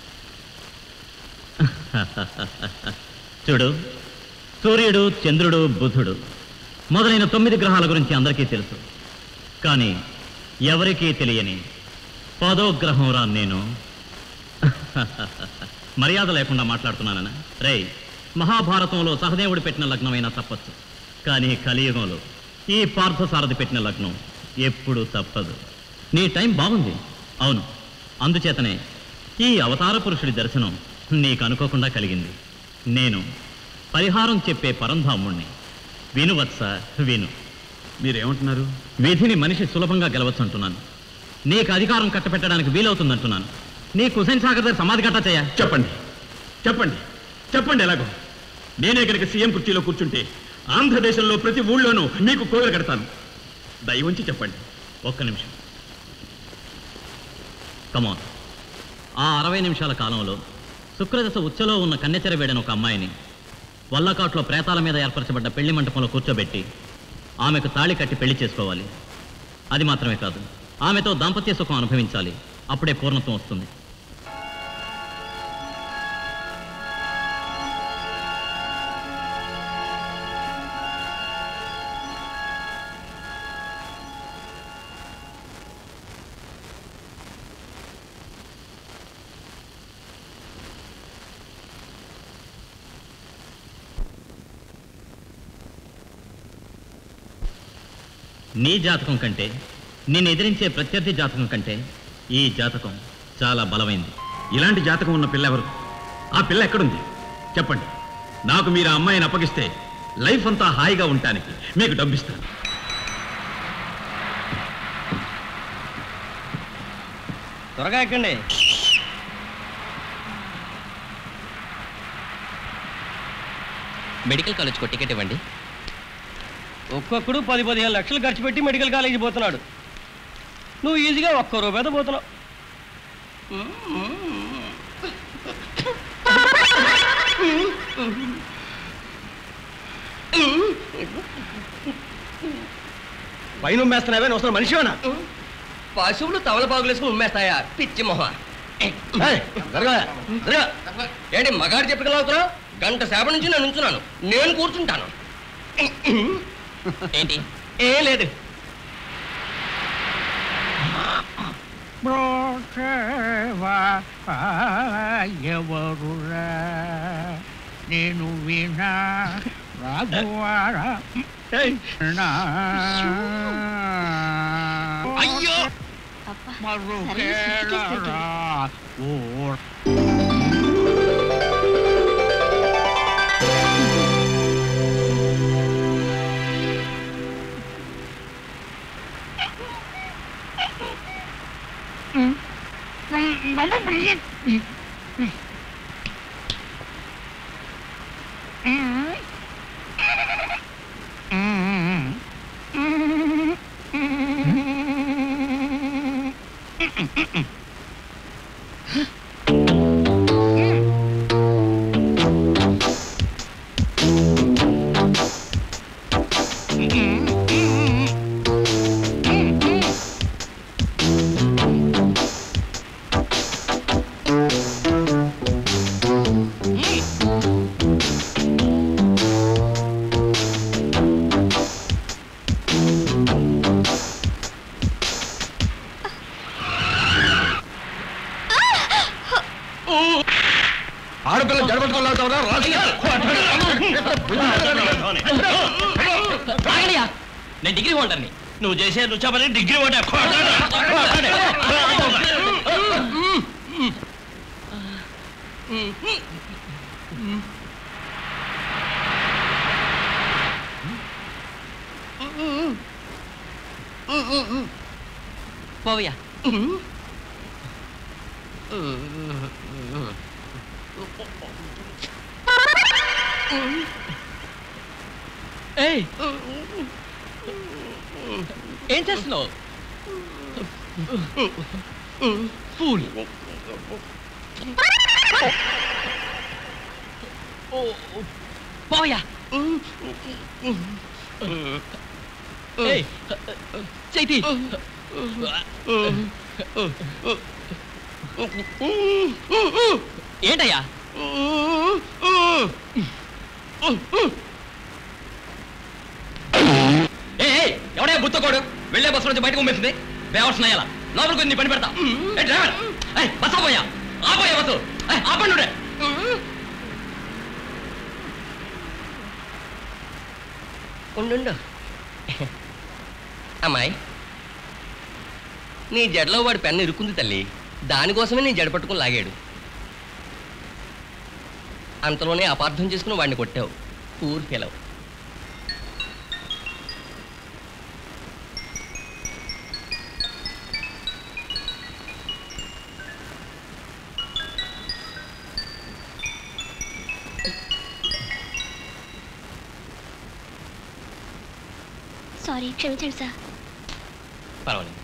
చూడు సూర్యుడు చంద్రుడు బుధుడు మొదలైన తొమ్మిది గ్రహాల గురించి అందరికీ తెలుసు కానీ ఎవరికీ తెలియని పదో గ్రహం రా నేను మర్యాద లేకుండా మాట్లాడుతున్నాననా రేయ్ మహాభారతంలో సహదేవుడు పెట్టిన లగ్నమైనా తప్పచ్చు కానీ కలియుగంలో ఈ పార్థసారథి పెట్టిన లగ్నం ఎప్పుడూ తప్పదు నీ టైం బాగుంది అవును అందుచేతనే ఈ అవతార పురుషుడి దర్శనం నీకు అనుకోకుండా కలిగింది నేను పరిహారం చెప్పే పరంధాముణ్ణి విను వత్స విను మీరేమంటున్నారు విధిని మనిషి సులభంగా గెలవచ్చు అంటున్నాను నీకు అధికారం కట్టపెట్టడానికి వీలవుతుందంటున్నాను నీ కుసైన్ సాగర్ దగ్గర సమాధి కట్టా చేయ చెప్పండి చెప్పండి చెప్పండి ఎలాగో నేనే కనుక సీఎం కుర్చీలో కూర్చుంటే ఆంధ్రదేశంలో ప్రతి ఊళ్ళోనూ మీకు కోవెలు కడతాను దయవుంచి చెప్పండి ఒక్క నిమిషం కమాన్ ఆ అరవై నిమిషాల కాలంలో శుక్రదశ ఉచ్చలో ఉన్న కన్నెచెర వేడని ఒక అమ్మాయిని వల్లకాట్లో ప్రేతాల మీద ఏర్పరచబడ్డ పెళ్లి మంటపంలో కూర్చోబెట్టి ఆమెకు తాళి కట్టి పెళ్లి చేసుకోవాలి అది మాత్రమే కాదు ఆమెతో దాంపత్య సుఖం అనుభవించాలి అప్పుడే పూర్ణత్వం వస్తుంది నీ జాతకం కంటే నిన్ను ఎదిరించే ప్రత్యర్థి జాతకం కంటే ఈ జాతకం చాలా బలమైంది ఇలాంటి జాతకం ఉన్న పిల్ల ఎవరు ఆ పిల్ల ఎక్కడుంది చెప్పండి నాకు మీరు ఆ అమ్మాయిని అప్పగిస్తే లైఫ్ అంతా హాయిగా ఉండటానికి మీకు డబ్బిస్తాను త్వరగా ఎక్కండి మెడికల్ కాలేజ్కి టికెట్ ఇవ్వండి ఒక్కొక్కడు పది పదిహేను లక్షలు ఖర్చు పెట్టి మెడికల్ కాలేజీ పోతున్నాడు నువ్వు ఈజీగా ఒక్క రూపాయతో పోతున్నావు పైన ఉమ్మేస్తున్నావే నువ్వు అసలు మనిషివేనా పశువులు తవలపాగులేసుకుని ఉమ్మేస్తాయా పిచ్చి మొహ ఏయ్, జరగా, జరగా. ఏంటి మగాడు చెప్పగలుగుతున్నావు గంట సేపటి నుంచి నేను ఉంచున్నాను నేను కూర్చుంటాను ఏంటి ఏం లేదు బ్రోచేవా ఎవరురా నేను వినా రాఘవారా అయ్యో మరుకేలరా ఓ ఆడపిల్ల జడబట్టుకొని లాగుతావురా ఆగడియా. నేను డిగ్రీ హోల్డర్ని నువ్వు చేసే రుచపని డిగ్రీ హోల్డర్ పోవయ్యా ఏయ్ ఏం చేస్తున్నావు ఫూల్ పోయా ఏయ్ చైతి ఏంటయ్యా ఏ ఎవడే బుత్తకోడు వెళ్ళే బస్సు నుంచి బయటకు ఉమ్మేసింది బేవర్స్ నయ్యాల లోపలికి వచ్చి నీ పని పెడతా ఏ డ్రైవర్ ఏయ్ బస్సు పోయా ఆపోయా బస్సు ఏయ్, ఆపండి నువ్వే. ఉండు అమ్మాయి నీ జడలో వాడి పెన్ను ఇరుక్కుంది తల్లి దానికోసమే నీ జడ పట్టుకుని లాగాడు అంతలోనే అపార్థం చేసుకుని వాడిని కొట్టావు పూర్ ఫెలవ్ సారీ క్షమించండి సార్ పర్వాలేదు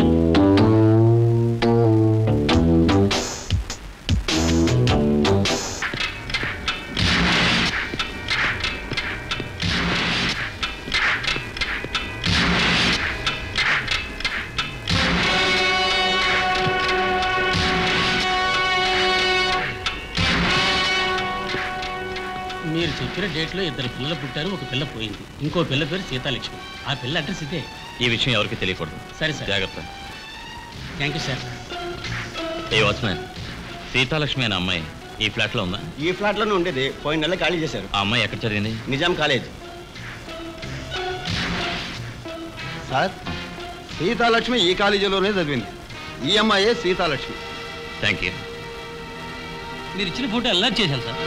మీరు చెప్పిన డేట్లో ఇద్దరు పిల్లలు పుట్టారు ఒక పిల్ల పోయింది ఇంకో పిల్ల పేరు సీతాలక్ష్మి ఆ పిల్ల అడ్రస్ ఇదే ఈ విషయం ఎవరికి తెలియకూడదు సరే సార్ జాగ్రత్త థ్యాంక్ యూ సార్ ఏ వాచ్మెన్ సీతాలక్ష్మి అనే అమ్మాయి ఈ ఫ్లాట్ లో ఉందా ఈ ఫ్లాట్ లోనే ఉండేది పోయిన నెల ఖాళీ చేశారు ఆ అమ్మాయి ఎక్కడ చదివింది నిజాం కాలేజ్ సార్ సీతాలక్ష్మి ఈ కాలేజీలోనే చదివింది ఈ అమ్మాయే సీతాలక్ష్మి థ్యాంక్ యూ మీరు ఇచ్చిన ఫోటో ఎలా చేశాను సార్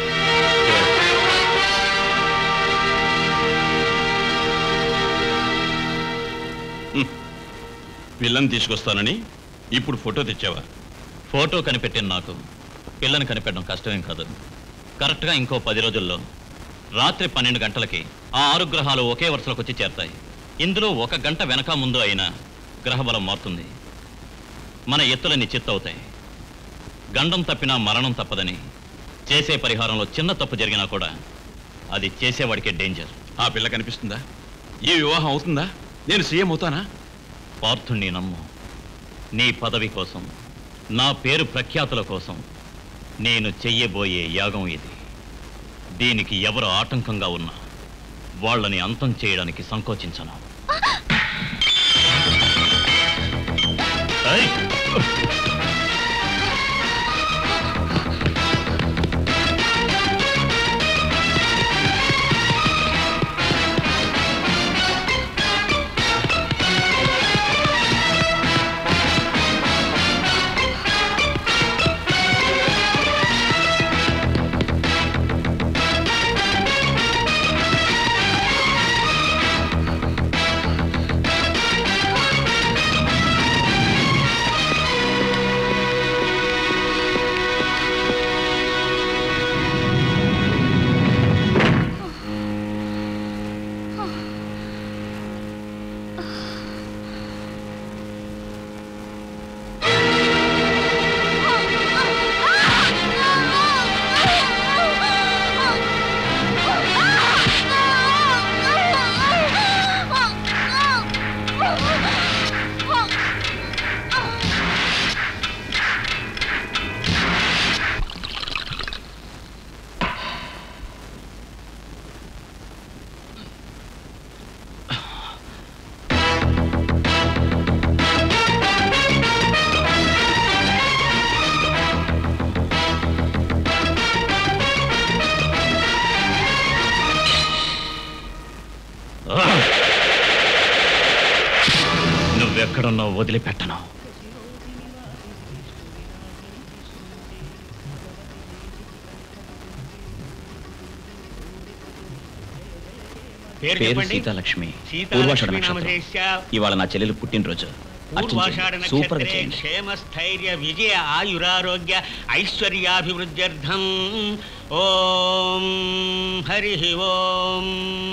పిల్లని తీసుకొస్తానని ఇప్పుడు ఫోటో తెచ్చావా ఫోటో కనిపెట్టిన నాకు పిల్లని కనిపెట్టడం కష్టమేం కాదు కరెక్ట్గా ఇంకో పది రోజుల్లో రాత్రి పన్నెండు గంటలకి ఆ ఆరు గ్రహాలు ఒకే వరుసలోకి వచ్చి చేరతాయి ఇందులో ఒక గంట వెనక ముందు అయినా గ్రహబలం మారుతుంది మన ఎత్తులన్నీ చిత్తవుతాయి గండం తప్పినా మరణం తప్పదని చేసే పరిహారంలో చిన్న తప్పు జరిగినా కూడా అది చేసేవాడికే డేంజర్ ఆ పిల్ల కనిపిస్తుందా ఈ వివాహం అవుతుందా నేను సీఎం అవుతానా పార్థుణ్ణి నమ్ము నీ పదవి కోసం నా పేరు ప్రఖ్యాతుల కోసం నేను చెయ్యబోయే యాగం ఇది దీనికి ఎవరు ఆటంకంగా ఉన్నా వాళ్ళని అంతం చేయడానికి సంకోచించను ఏయ్! నువ్వెక్కడున్నా వదిలిపెట్టను పేరు చెప్పండి. సీతాలక్ష్మి సీతాలక్ష్మి పూర్వాషాఢ నక్షత్రం నామధేయ ఇవాళ నా చెల్లెలు పుట్టినరోజు పూర్వాషాఢ అర్చించండి. సూపర్గా నక్షత్రే చేయండి క్షేమ స్థైర్య విజయ ఆయురారోగ్య ఐశ్వర్యాభివృద్ధ్యర్థం ఓం హరి ఓం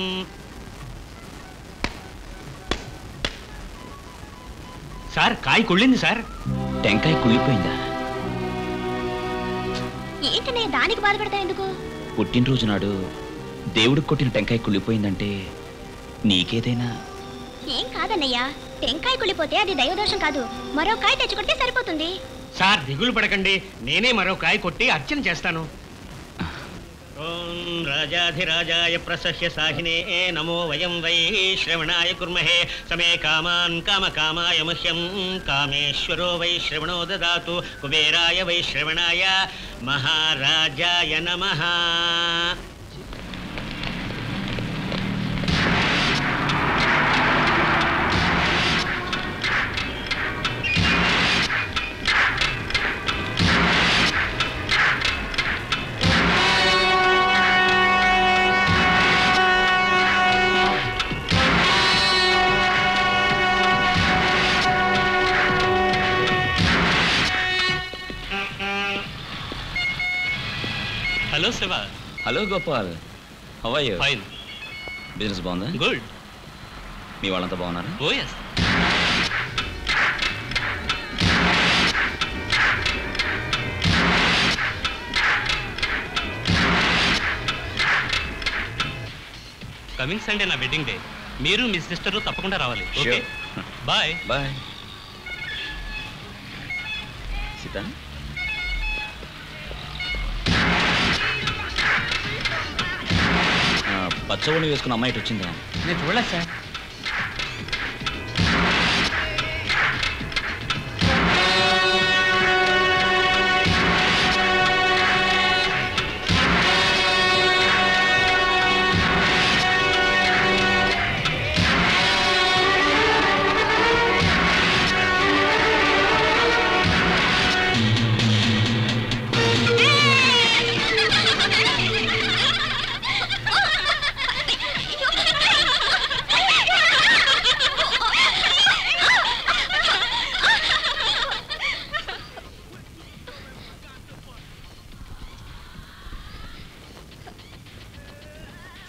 సార్ కాయ కుళ్ళింది సార్ టెంకాయ కుళ్ళిపోయిందా ఏంటన్నయ్య దానికి బాధపడతా ఎందుకు పుట్టినరోజు నాడు దేవుడికి కొట్టిన టెంకాయ కుళ్ళిపోయిందంటే నీకేదైనా ఏం కాదన్నయ్య టెంకాయ కుళ్ళిపోతే అది దైవదోషం కాదు మరో కాయ తెచ్చుకుంటే సరిపోతుంది సార్ దిగులు పడకండి నేనే మరో కాయ కొట్టి అర్చన చేస్తాను ఓం రాజాధిరాజాయ ప్రసహ్య సాహినే నమో వయం వై శ్రవణాయ కుర్మహే సమే కామాన్ కామకామాయ మహ్యం కామేశ్వరో వై శ్రవణో దదాతు కుబేరాయ వై శ్రవణాయ మహారాజాయ నమః hello Shiva hello Gopal how are you fine business బాగుందా గుడ్ మీ వాళ్ళంతా బాగున్నారా ఓ ఎస్ కమింగ్ సండే నా వెడ్డింగ్ డే మీరు మీ సిస్టరు తప్పకుండా రావాలి okay Sure. Bye bye Sita ఆ, పచ్చవుని వేసుకున్న అమ్మాయి ఇటు వచ్చిందా నేను చూడలేదు సార్ ఆ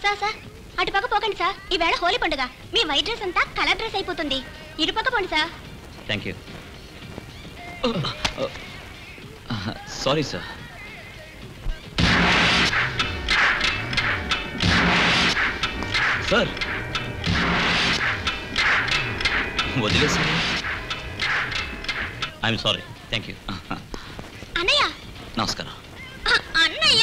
శ్రీనివాస అటుపక్క పోకండి సార్ ఈవేళ హోలీ పండుగ మీ వైట్ డ్రెస్ అంతా కలర్ డ్రెస్ అయిపోతుంది ఇటుపక్క పోండి sir thank you sorry sir sir వదిలేసారు ఐఎమ్ సారీ థ్యాంక్ యూ అన్నయ్య నమస్కారం ఆ, అన్నయ్య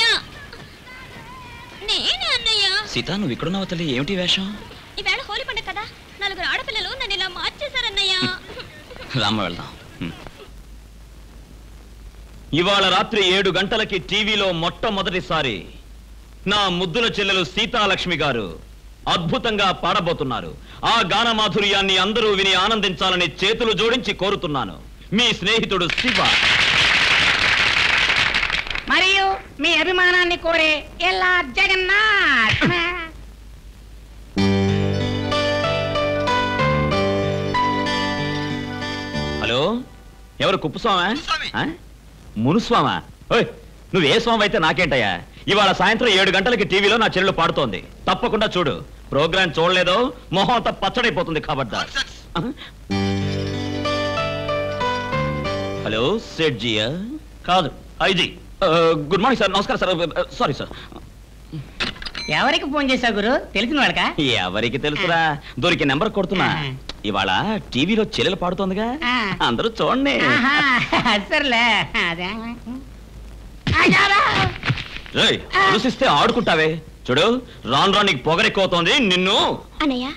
నేనే అన్నయ్య సీత నువ్వు ఇక్కడున్నావు తల్లి ఏమిటి వేషం ఈవేళ హోలీ పండుగ కదా నలుగురు ఆడపిల్లలు నన్ను ఇలా మార్చేశారన్నయ్య రామ్మ వెళ్దాం ఇవాళ రాత్రి ఏడు గంటలకి టీవీలో మొట్టమొదటిసారి నా ముద్దుల చెల్లెలు సీతాలక్ష్మి గారు అద్భుతంగా పాడబోతున్నారు ఆ గాన మాధుర్యాన్ని అందరూ విని ఆనందించాలని చేతులు జోడించి కోరుతున్నాను మీ స్నేహితుడు శివ మరియు మీ అభిమానాన్ని కోరే ఎల్లా జగన్నాథ్ హలో ఎవరు కుప్పుస్వామా ఆ? మునుస్వామా ఓయ్ నువ్వు ఏ స్వామి అయితే నాకేంటయ్యా ఇవాళ సాయంత్రం ఏడు గంటలకి టీవీలో నా చెల్లెలు పాడుతోంది తప్పకుండా చూడు ప్రోగ్రాం చూడలేదో మొహం అంతా పచ్చడైపోతుంది ఖబర్దార్ ఆ? హలో సెట్ జియా కాదు ఐజీ గుడ్ మార్నింగ్ సార్ నమస్కారం సార్ సారీ సార్ ఎవరికి ఫోన్ చేశావు గురు తెలిసిన వాళ్ళకా ఎవరికి తెలుసురా దొరికి నెంబర్ కొడుతున్నా ఇవాళ టీవీలో చెల్లెలు పాడుతోందిగా ఆ. అందరూ చూడండి ఆహా, సర్లే అదే రేయ్, ఆలోచిస్తే ఆడుకుంటావే చూడు రాను రాను నీకు పొగరెక్కువతోంది నిన్ను అన్నయ్య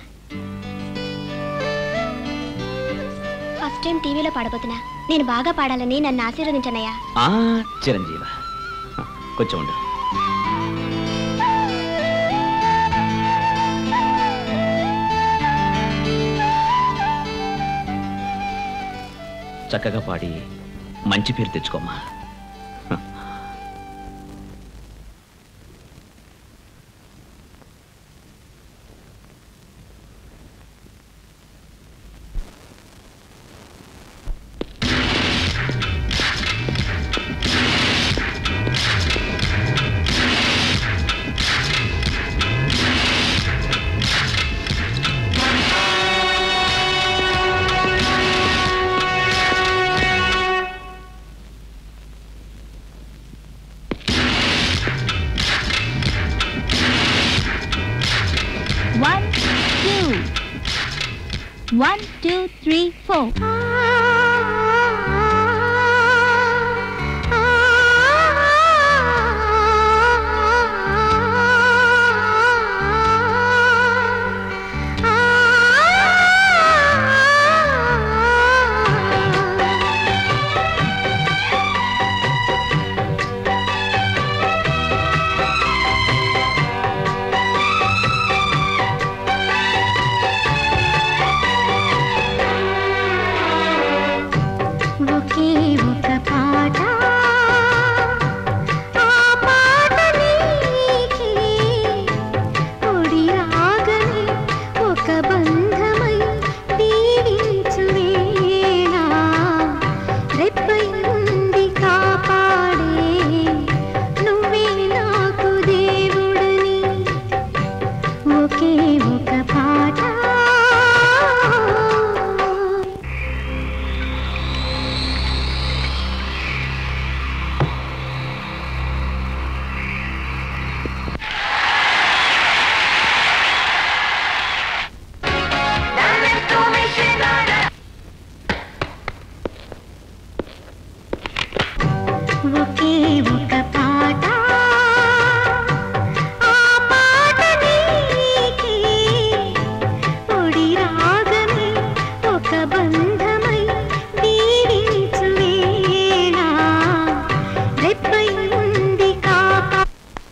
ఫస్ట్ టైం టీవీలో పాడబోతున్నా నేను బాగా పాడాలని నన్ను ఆశీర్వదించనయ్యా ఆ చిరంజీవ కొంచెం ఉండు చక్కగా పాడి మంచి పేరు తెచ్చుకోమ్మా One, two. One, two, three, four. ఒకే ఒక పాట ఆ పాట నీకే ఒడి రాగమే ఒక బంధమై దీవించు వేళ రెప్పై ఉంది కాపాడే నువ్వే నాకు దేవుడని ఒకే ఒక పాట ఒకే ఒక పాట ఆ పాట నీకే ఒడి రాగమే ఒక బంధమై దీవించు వేళ రెప్పై ఉంది కాపా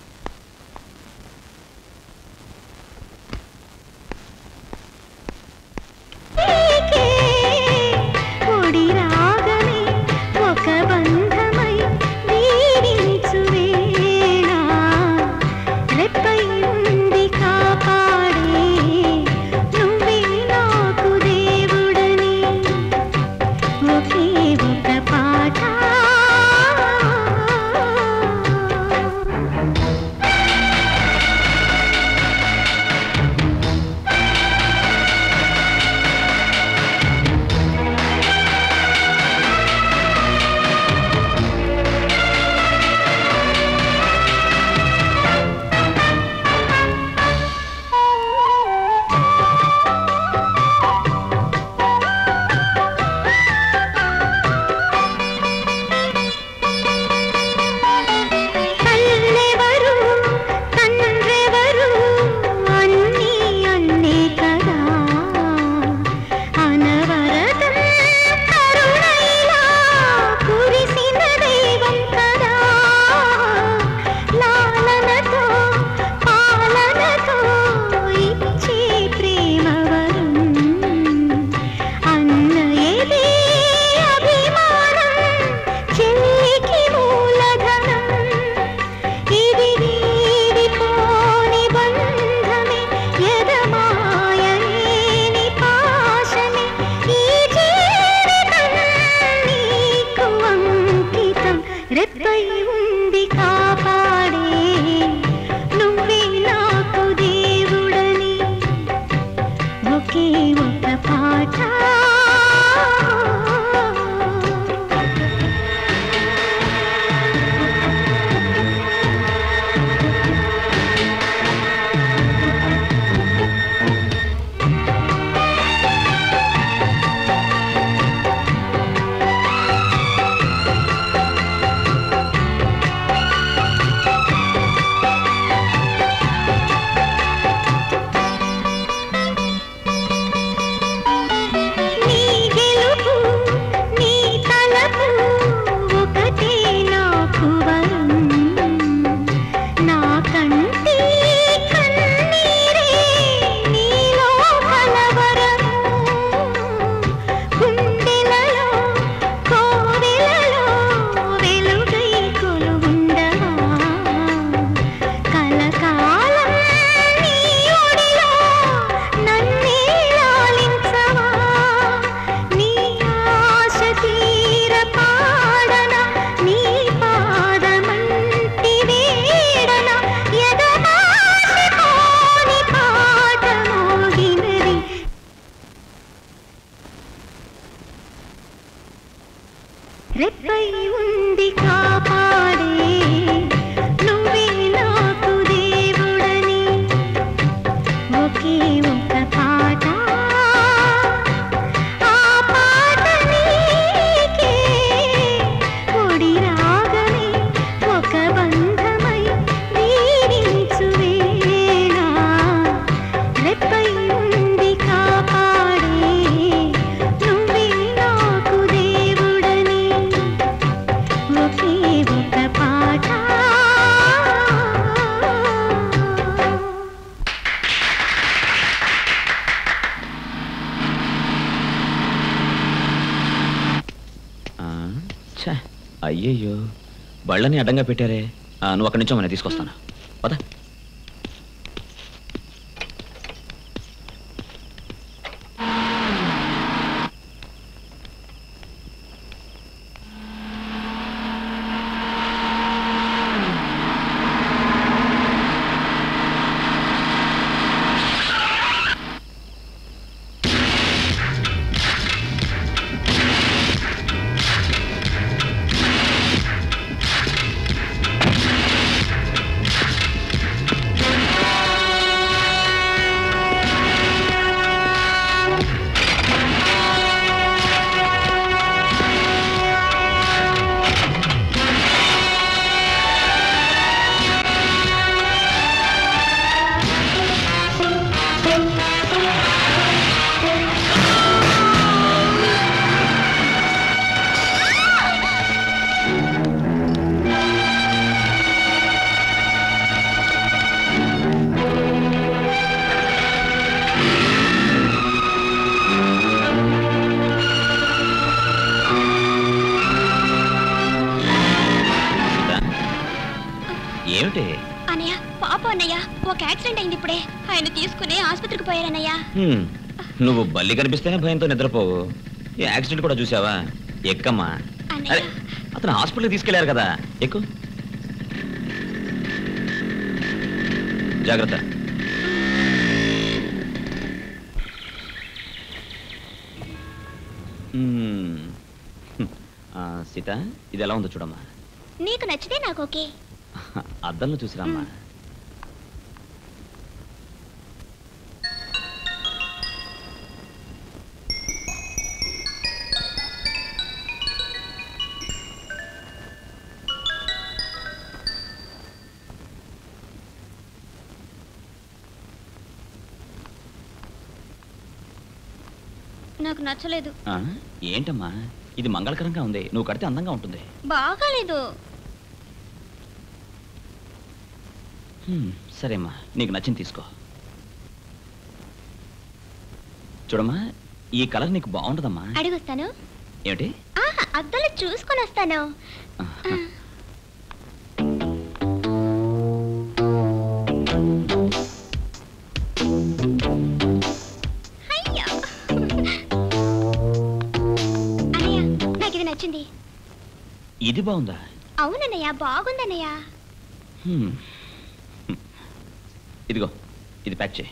నీకే ఒడి రాగమే ఒక బంధమై దీవించు రెప్పై ఉంది కాపాడే నువ్వే నాకు దేవుడని ఒకే ఒక పాట నీ గెలుపు నీ తలపు ఒకటే నాకు వరం నా కంటి కన్నీరే నీలో కలవరం గుండెలలో కోవెలలో వెలుగై కొలువుండవా కలకాలం నీ ఒడిలో నన్నే లాలించవా నీ ఆశ తీర పాడన నీ పాదమంటి వేడన ఎదమాసిపోని పాట మోగినది రెప్పై ఉంది కాపాడే నువ్వే నాకు దేవుడని ఒకే ఒక పాట ఆ పాట నీకే ఒడి రాగమే ఒక బంధమై వీడించు వేళ రెప్పై ఉంది కాపాడే నువ్వే నాకు దేవుడని ఒకే ఒక పాట ఆ, ఛ, అయ్యయ్యో బళ్ళని అడ్డంగా పెట్టారే ఆ, నువ్వు అక్కడి నుంచో మనం తీసుకొస్తాను పద ఏమిటి అన్నయ్య పాప అన్నయ్య ఒక యాక్సిడెంట్ అయింది ఇప్పుడే ఆయన తీసుకుని ఆసుపత్రికి పోయారన్నయ్య హ్మ్, నువ్వు బల్లి కనిపిస్తేనే భయంతో నిద్రపోవు ఈ యాక్సిడెంట్ కూడా చూసావా ఎక్కమ్మా అరే అతను హాస్పిటల్కి తీసుకెళ్లారు కదా ఎక్కు జాగ్రత్త హ్మ్. హ్మ్. ఆ, సీత ఇది ఎలా ఉందో చూడమ్మా నీకు నచ్చితే నాకు ఓకే అద్దంలో చూసిరామ్మా నాకు నచ్చలేదు ఆ, ఏంటమ్మా ఇది మంగళకరంగా ఉంది నువ్వు కడితే అందంగా ఉంటుంది బాగాలేదు హ్మ్, సరేమ్మా నీకు నచ్చింది తీసుకో చూడమ్మా ఈ కలర్ నీకు బాగుంటుందమ్మా అడిగొస్తాను ఏమిటి ఆహా అద్దాలు చూసుకొని వస్తాను అయ్యో. అన్నయ్య నాకు ఇది నచ్చింది ఇది బాగుందా అవునన్నయ్య బాగుందన్నయ్య హ్మ్. హ్మ్. ఇదిగో ఇది ప్యాక్ చేయి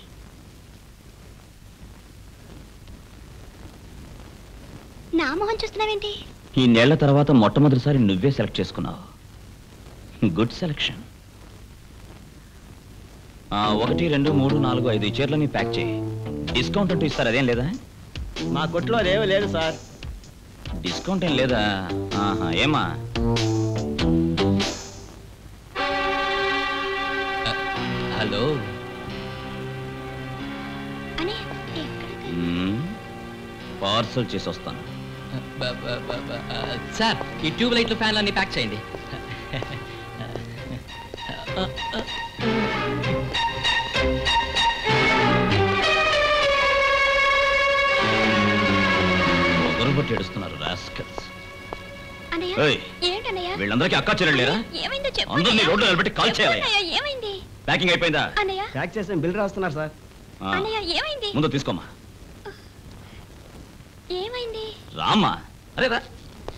నా మొహం చూస్తున్నావేంటి ఈ నేళ్ల తర్వాత మొట్టమొదటిసారి నువ్వే సెలెక్ట్ చేసుకున్నావు గుడ్ సెలెక్షన్ ఒకటి రెండు మూడు నాలుగు ఐదు ఈ చీరలని ప్యాక్ చేయి డిస్కౌంట్ అంటూ ఇస్తారు అదేం లేదా మా కొట్లో అదేమీ లేదు సార్ డిస్కౌంట్ ఏం లేదా ఆహా ఏమా హలో అని పార్సల్ చేసి వస్తాను సార్ ఈ ట్యూబ్ లైట్లు ఫ్యాన్లు అన్ని ప్యాక్ చేయండి ఒకరు ఏడుస్తున్నారు రాస్కల్స్ అన్నయ్య ఏయ్, ఏంటన్నయ్య వీళ్ళందరికీ అక్కా చెల్లెలు లేరా ఏమైందో చెప్పు అందరినీ అన్నయ్య. రోడ్డు నిలబెట్టి కాల్ చెప్పు చేయాలి అన్నయ్య, ఏమైంది ప్యాకింగ్ అయిపోయిందా అన్నయ్య ప్యాక్ చేసిన బిల్ రాస్తున్నారు సార్ ఆ, అన్నయ్య ఏమైంది ముందు తీసుకోమ్మా ఏమైంది రామ్మా అరే రా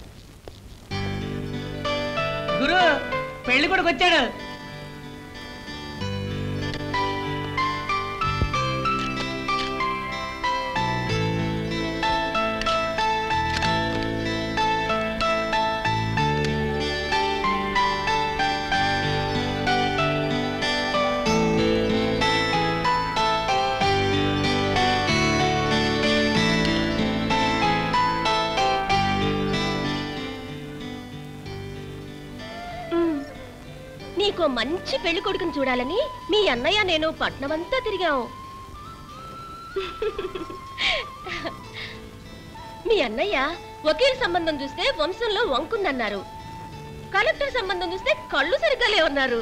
గురు పెళ్లి కొడుకు వచ్చాడు నీకు మంచి పెళ్లి కొడుకుని చూడాలని మీ అన్నయ్య నేను పట్నమంతా తిరిగాం మీ అన్నయ్య వకీల్ సంబంధం చూస్తే వంశంలో వంకుందన్నారు కలెక్టర్ సంబంధం చూస్తే కళ్ళు సరిగ్గా లేవన్నారు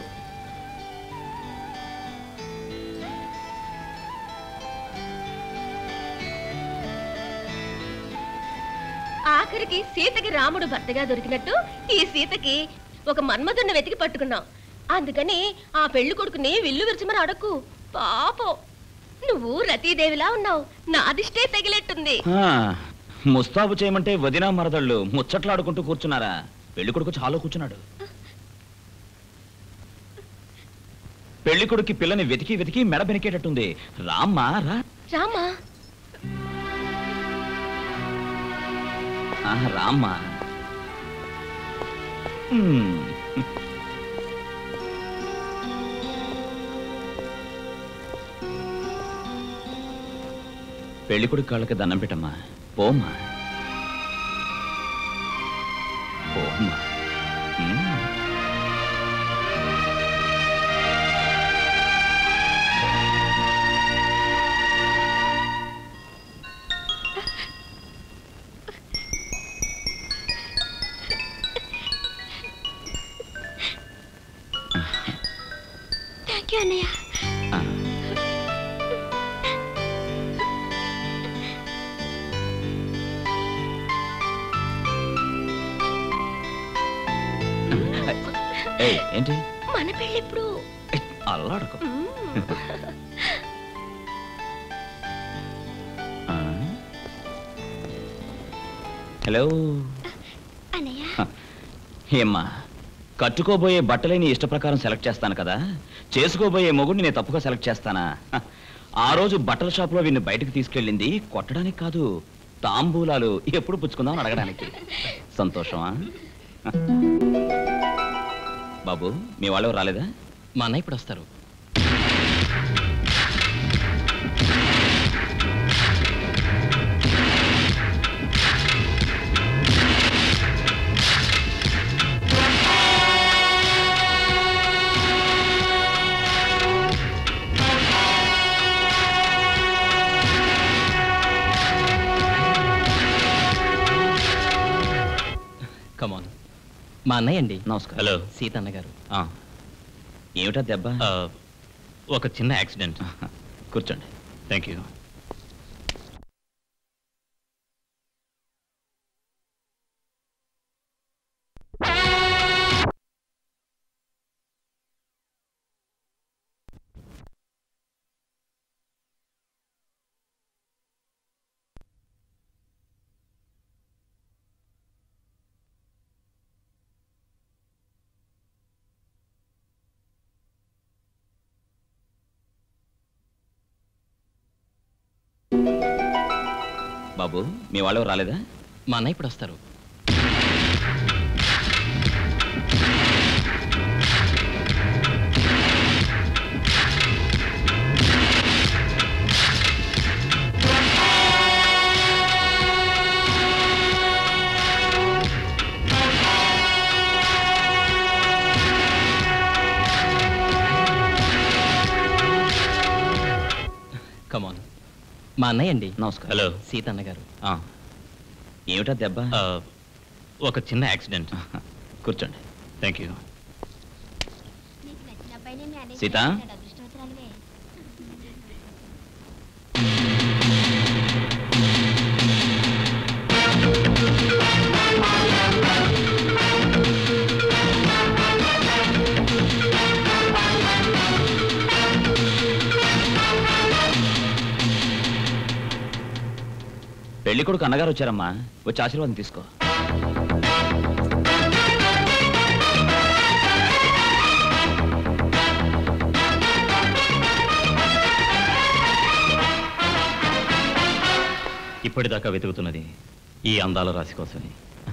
ఆఖరికి సీతకి రాముడు భర్తగా దొరికినట్టు ఈ సీతకి ఒక మన్మధున్న వెతికి పట్టుకున్నాం అందుకని ఆ పెళ్లి కొడుకుని విల్లు విరిచమని అడక్కు పాపం నువ్వు రతీదేవిలా ఉన్నావు నా దిష్టే తగిలేట్టుంది ఆ, ముస్తాబు చేయమంటే వదినా మరదళ్ళు ముచ్చట్లాడుకుంటూ కూర్చున్నారా పెళ్లి కొడుకు చాలా కూర్చున్నాడు పెళ్లి కొడుకు పిల్లని వెతికి వెతికి మెడ బెనికేటట్టుంది రామ్మా రా రామా ఆ, రామ్మా హ్మ్. పెళ్లి కొడుకు కాళ్ళకి దండం పెట్టమ్మా పోమ్మా పోమ్మా హ్మ్. థ్యాంక్ యూ అన్నయ్య ఏయ్ ఏంటి మన పెళ్లి ఇప్పుడు అల్లాడకు ఆ? హలో అన్నయ్య హ, ఏమ్మా కట్టుకోబోయే బట్టలే నీ ఇష్ట ప్రకారం సెలెక్ట్ చేస్తాను కదా చేసుకోబోయే మొగుడిని నేను తప్పుగా సెలెక్ట్ చేస్తానా హ, ఆ రోజు బట్టల షాప్లో వీడిని బయటకు తీసుకెళ్ళింది కొట్టడానికి కాదు తాంబూలాలు ఎప్పుడు పుచ్చుకుందాం అని అడగడానికి సంతోషమా హ. బాబు మీ వాళ్ళు ఎవరు రాలేదా మా అన్నయ్య ఇప్పుడు వస్తారు కమాన్ మా అన్నయ్య అండి నమస్కారం హలో సీతన్న గారు ఏమిటా దెబ్బ ఒక చిన్న యాక్సిడెంట్ కూర్చోండి థ్యాంక్ యూ బాబు మీ వాళ్ళు రాలేదా మా అన్నయ్య ఇప్పుడు వస్తారు కమాన్ మా అన్నయ్య అండి నమస్కారం హలో సీతన్న గారు ఏమిటా దెబ్బ ఒక చిన్న యాక్సిడెంట్ కూర్చోండి థ్యాంక్ యూ సీత పెళ్లి కొడుకు అన్నగారు వచ్చారమ్మా వచ్చి ఆశీర్వాదం తీసుకో ఇప్పటిదాకా వెతుకుతున్నది ఈ అందాల రాశి కోసమే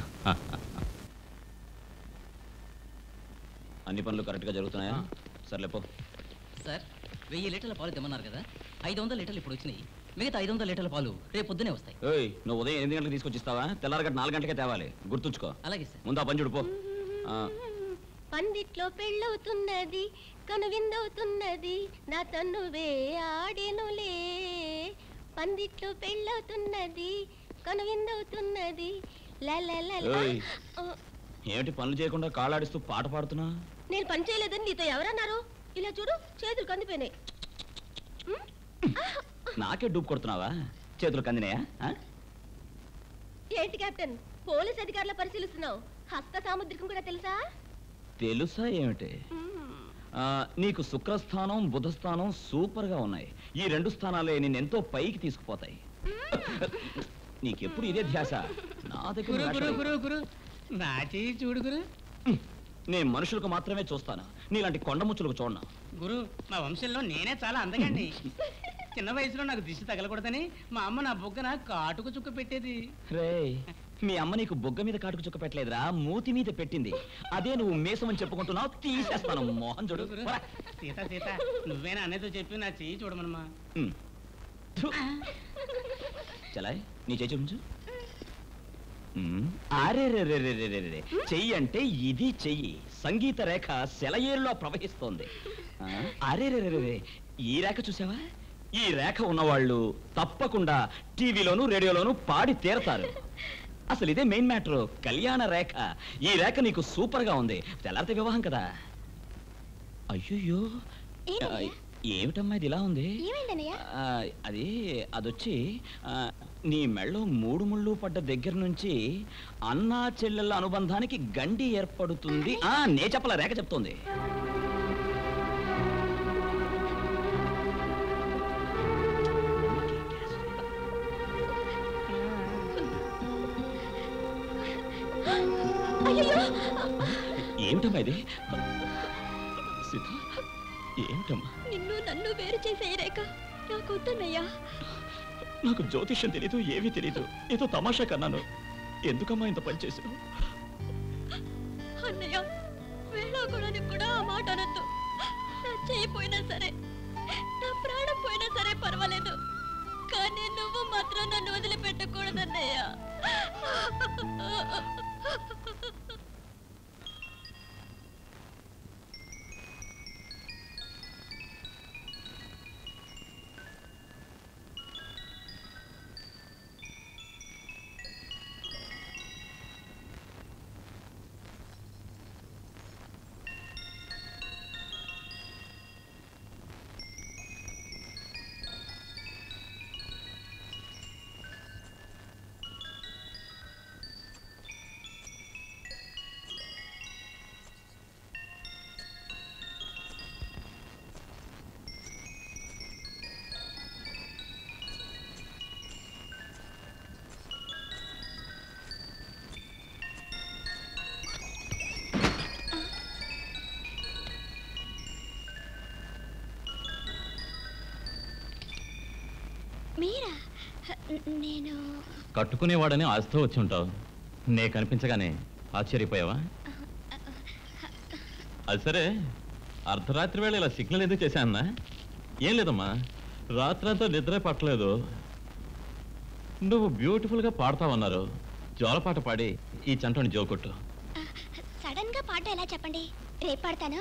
అన్ని పనులు కరెక్ట్గా జరుగుతున్నాయా సర్లేపో సార్ వెయ్యి లీటర్ల పాలు తెమ్మన్నారు కదా ఐదు వందల లీటర్లు ఇప్పుడు వచ్చినాయి మిగతా ఐదు వందల లీటర్ల పాలు రేపు పొద్దునే వస్తాయి ఏయ్ నువ్వు ఉదయం ఎనిమిది గంటలకు తీసుకొచ్చిస్తావా తెల్లారగట్ట నాలుగు గంటలకే తేవాలి గుర్తుంచుకో అలాగే సార్ ముందు ఆ పని చూడు పో ఆ, పందిట్లో పెళ్ళవుతున్నది కనువిందవుతున్నది నా తన్నువే ఆడెనులే పందిట్లో పెళ్ళవుతున్నది కనువిందవుతున్నది లలలల. ఏయ్. ఆ, ఏమిటి పనులు చేయకుండా కాళ్ళాడిస్తూ పాట పాడుతున్నా నేను పని చేయలేదని నీతో ఎవరన్నారు ఇలా చూడు చేతులు కందిపోయినాయి నాకే డూప్ కొడుతున్నావా చేతులు కందినాయా ఆ? ఏంటి కెప్టెన్ పోలీస్ అధికారుల పరిశీలిస్తున్నావు హస్త సాముద్రికం కూడా తెలుసా తెలుసా ఏమిటి ఆ, నీకు శుక్రస్థానం బుధస్థానం సూపర్ గా ఉన్నాయి ఈ రెండు స్థానాలే నేను ఎంతో పైకి తీసుకుపోతాయి నీకెప్పుడు ఇదే ధ్యాస నా దగ్గర గురు గురు వేషాలు- గురు గురు నా చెయ్యి చూడు గురు నేను మనుషులకు మాత్రమే చూస్తాను నీలాంటి కొండ ముచ్చులకు చూడను గురు మా వంశంలో నేనే చాలా అందగండి చిన్న వయసులో నాకు దిష్టి తగలకూడదని మా అమ్మ నా బొగ్గన కాటుకు చుక్క పెట్టేది రే మీ అమ్మ నీకు బొగ్గ మీద కాటుకు చుక్క పెట్టలేదురా మూతి మీద పెట్టింది అదే నువ్వు మేసం అని చెప్పుకుంటున్నావు తీసేస్తాను మోహన్ చూడు గురు, పోరా. సీత సీత నువ్వేనా అన్నయ్యతో చెప్పి నా చెయ్యి చూడమనమా ఉమ్. థు. చలాయ్ నీ చేయి చూపించు ఉమ్. అరే రే రే రే రే రే రే. చెయ్యి అంటే ఇది చెయ్యి సంగీత రేఖ సెలయేరులో ప్రవహిస్తోంది ఆ, అరే రే రే రే రే. ఈ రేఖ చూసావా ఈ రేఖ ఉన్నవాళ్ళు తప్పకుండా టీవీలోను రేడియోలోను పాడి తీరతారు అసలు ఇదే మెయిన్ మ్యాటర్ కళ్యాణ రేఖ ఈ రేఖ నీకు సూపర్ గా ఉంది తెల్లారితే వివాహం కదా అయ్యో ఏమిటమ్మా ఇది ఇలా ఉంది ఏమైందన్నయ్య ఆ, అది అదొచ్చి ఆ, నీ మెళ్ళో మూడు ముళ్ళు పడ్డ దగ్గర నుంచి అన్నా చెల్లెళ్ళ అనుబంధానికి గండి ఏర్పడుతుంది ఆ నే చెప్పల రేఖ చెప్తోంది ఏమిటమ్మా ఇది సీత ఏమిటమ్మా నిన్ను నన్ను వేరు చేసే ఈ రేఖ నాకు వద్దన్నయ్యా నాకు జ్యోతిష్యం తెలీదు ఏమీ తెలీదు ఏదో తమాషా కన్నాను ఎందుకమ్మా ఇంత పని చేసావు అన్నయ్య వేళాకుళానికి కూడా ఆ మాట అనొద్దు నా చేయి పోయినా సరే నా ప్రాణం పోయినా సరే పర్వాలేదు కానీ నువ్వు మాత్రం నన్ను వదిలిపెట్టకూడదన్నయ్య నేను కట్టుకునేవాడని ఆశతో వచ్చి ఉంటావు నే కనిపించగానే ఆశ్చర్యపోయావా అది సరే అర్ధరాత్రి వేళ ఇలా సిగ్నల్ ఎందుకు చేశానా ఏం లేదమ్మా రాత్రంతా నిద్ర పట్టలేదు నువ్వు బ్యూటిఫుల్గా పాడతావన్నారు జోలపాట పాడి ఈ చంటని జోకొట్టు సడన్ గా పాట ఎలా చెప్పండి రేపు పాడతాను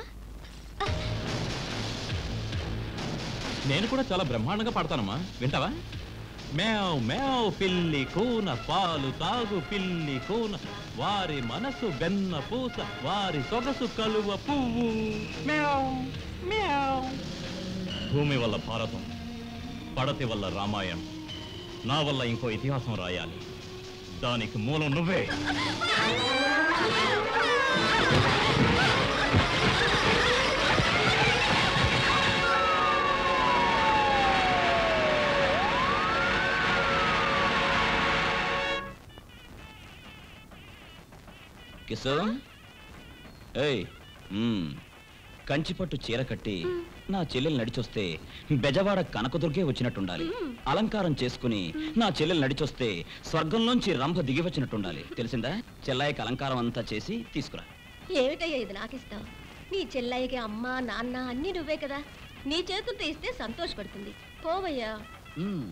నేను కూడా చాలా బ్రహ్మాండంగా పాడతానమ్మా వింటావా మేవ్ మేవ్ పిల్లి కూన పాలు తాగు పిల్లి కూన వారి మనసు బెన్న పూస వారి సొగసు కలువ పువ్వు మేవ్ మేవ్ భూమి వల్ల భారతం పడతి వల్ల రామాయణం నా వల్ల ఇంకో ఇతిహాసం రాయాలి దానికి మూలం నువ్వే కిశోర్ ఏయ్ మ్మ్. కంచిపట్టు చీర కట్టి నా చెల్లెలు నడిచొస్తే బెజవాడ కనకదుర్గే వచ్చినట్టుండాలి అలంకారం చేసుకుని నా చెల్లెలు నడిచొస్తే స్వర్గంలోంచి రంభ దిగి వచ్చినట్టుండాలి తెలిసిందా చెల్లాయికి అలంకారం అంతా చేసి తీసుకురా ఏమిటయ్యా ఇది నాకిస్తావు నీ చెల్లయ్యకి అమ్మ నాన్న అన్నీ నువ్వే కదా నీ చేతులతో ఇస్తే సంతోషపడుతుంది పోవయ్యా మ్మ్.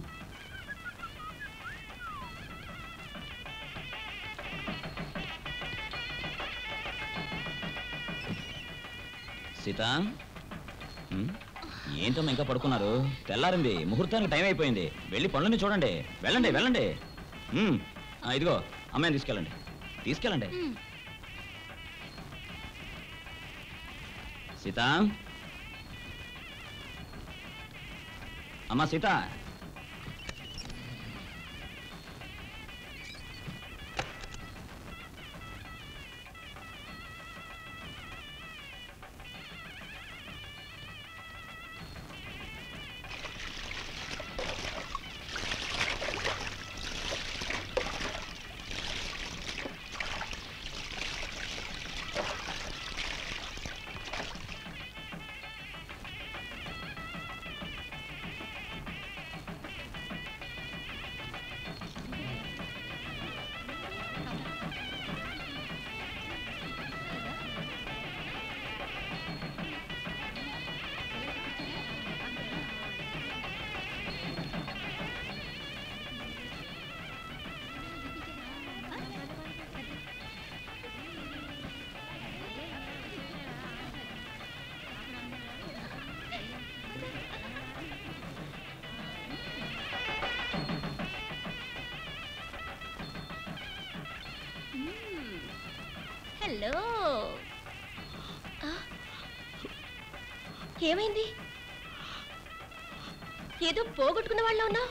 సీత మ్మ్? ఏంటమ్మా ఇంకా పడుకున్నారు తెల్లారింది ముహూర్తానికి టైం అయిపోయింది వెళ్ళి పనులని చూడండి వెళ్ళండి వెళ్ళండి మ్మ్. ఆ, ఇదిగో అమ్మాయిని తీసుకెళ్ళండి తీసుకెళ్ళండి సీత అమ్మా సీత హలో ఆ, ఏమైంది ఏదో పోగొట్టుకున్న వాళ్ళ ఉన్నా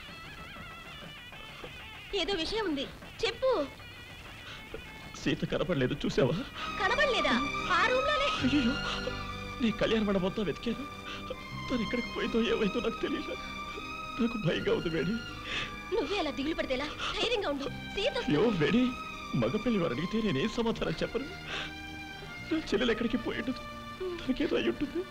ఏదో విషయం ఉంది చెప్పు సీత కనపడలేదు చూసావా కనబడలేదా ఆ రూమ్ లోనే అయ్యో నీ కళ్యాణ మండపం మొత్తం వెతికాను తను ఎక్కడికి పోయిందో ఏమైందో నాకు తెలియదు నాకు భయంగా ఉంది వేడి నువ్వే అలా దిగులు పడితేలా ధైర్యంగా ఉండు సీత అయ్యో వేడి మగపెళ్లి వారు అడిగితే నేనేం సమాధానం చెప్పను నా చెల్లెలు ఎక్కడికి పోయి ఉంటుంది తనకేదో అయి ఉంటుంది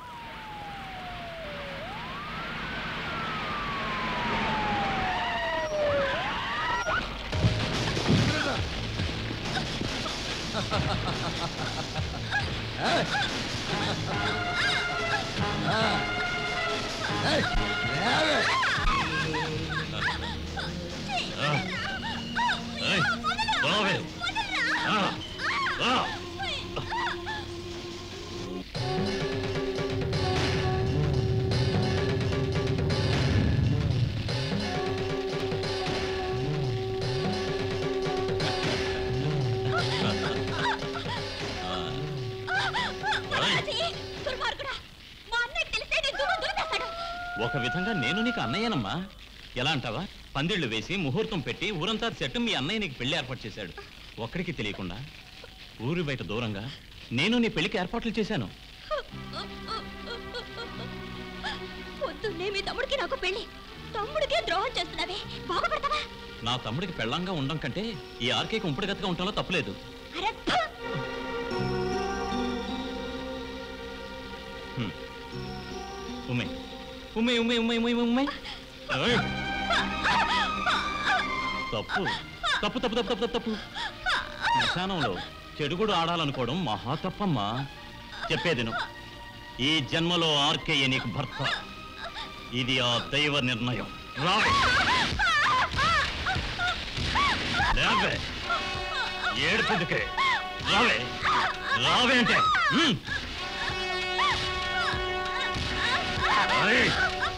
దుర్మార్గుడా మా అన్నయ్య తెలిస్తే నీ దుమ్ము దులిపేస్తాడు ఒక విధంగా నేను నీకు అన్నయ్యనమ్మా ఎలా అంటావా పందిళ్ళు వేసి ముహూర్తం పెట్టి ఊరంతా సెట్ మీ అన్నయ్య నీకు పెళ్లి ఏర్పాటు చేశాడు ఒక్కడికి తెలియకుండా ఊరి బయట దూరంగా నేను నీ పెళ్లికి ఏర్పాట్లు చేశాను పొద్దున్నే మీ తమ్ముడికి నాకు పెళ్లి తమ్ముడికే ద్రోహం చేస్తున్నావే బాగుపడతావా నా తమ్ముడికి పెళ్ళంగా ఉండడం కంటే ఈ ఆర్కేకి ఉంపుడుగతగా ఉండటంలో తప్పులేదు అరే హ్మ్. ఉమ్మే ఉమ్మే ఉమ్మే ఉమ్మే ఉమ్మే ఉమ్మే ఓయ్. ఆ! తప్పు తప్పు తప్పు తప్పు తప్పు తప్పు శ్మశానంలో చెడుగుడు ఆడాలనుకోవడం మహా తప్పమ్మా చెప్పేదిను ఈ జన్మలో ఆర్కేయ నీకు భర్త ఇది ఆ దైవ నిర్ణయం రావే లేవే ఏడుపుదికే రావే రావే అంటే ఉమ్. ఏయ్.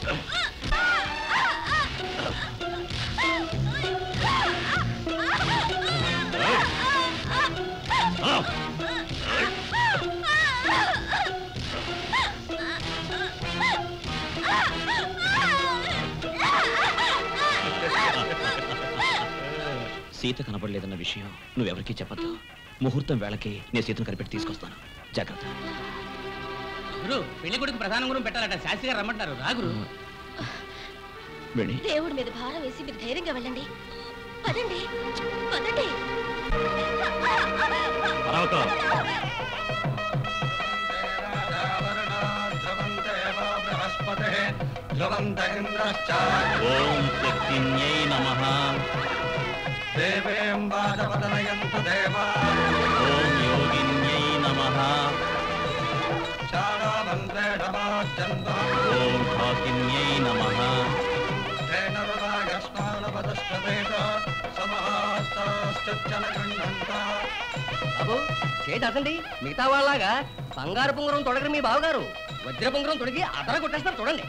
సీత కనబడలేదన్న విషయం నువ్వెవరికీ చెప్పద్దు ముహూర్తం వేళకి నేను సీతను కనిపెట్టి తీసుకొస్తాను జాగ్రత్త గురు పెళ్లి కొడుకు ప్రధాన గురం పెట్టాలట శాస్త్రి గారు రమ్మంటారు రా గురు వెళ్ళి దేవుడి మీద భారం వేసి మీరు ధైర్యంగా వెళ్ళండి పదండి పదండి పర్వతం ఓం శక్తిన్యై నమః ఓం యోగిన్యై నమః ఓం ఠాకిన్యై నమః బాబు చేయి దాచండి మిగతా వాళ్ళలాగా బంగారు పొంగరం తొడగరు మీ బావగారు వజ్ర పొంగరం తొడిగి అదర కొట్టేస్తారు చూడండి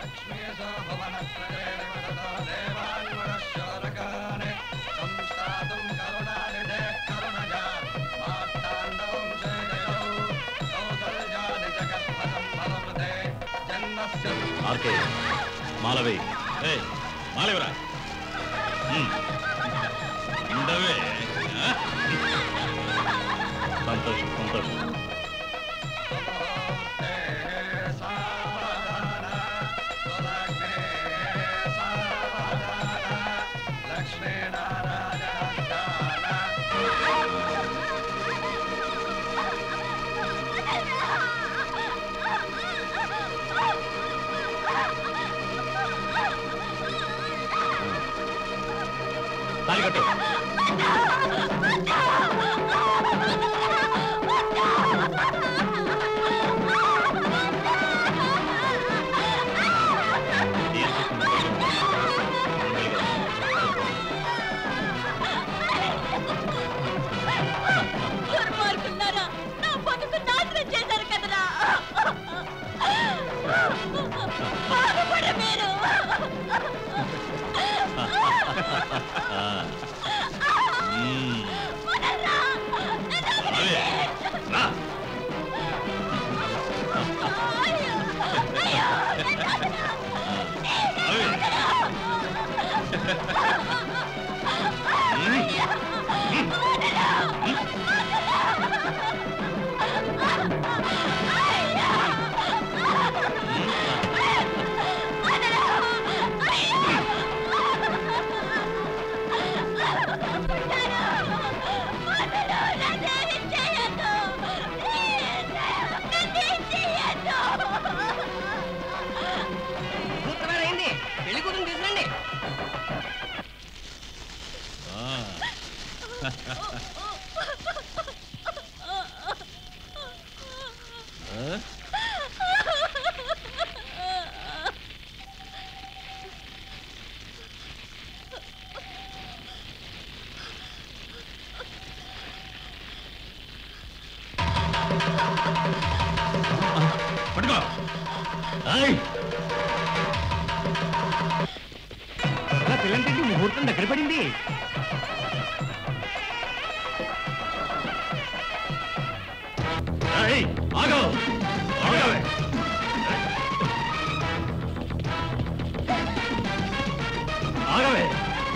ఆర్కే మాలవి ఏ మాలవిరా ఉమ్. ఉండవే ఆ? సంతోషం సంతోషం తాలికట్టు దుర్మార్గులారా, నా బతుకు నాశనం చేశారు కదరా బాగుపడ మీరు ఆ. ఉమ్. మాలవి, రా. అయింది పెళ్లి కూతురు తీసుకురండి ఆ. ఆ? పట్టుకో ఏయ్! పిల్లంటి ముహూర్తం దగ్గర పడింది ఏయ్! ఆగు! ఆగవే! ఆగవే!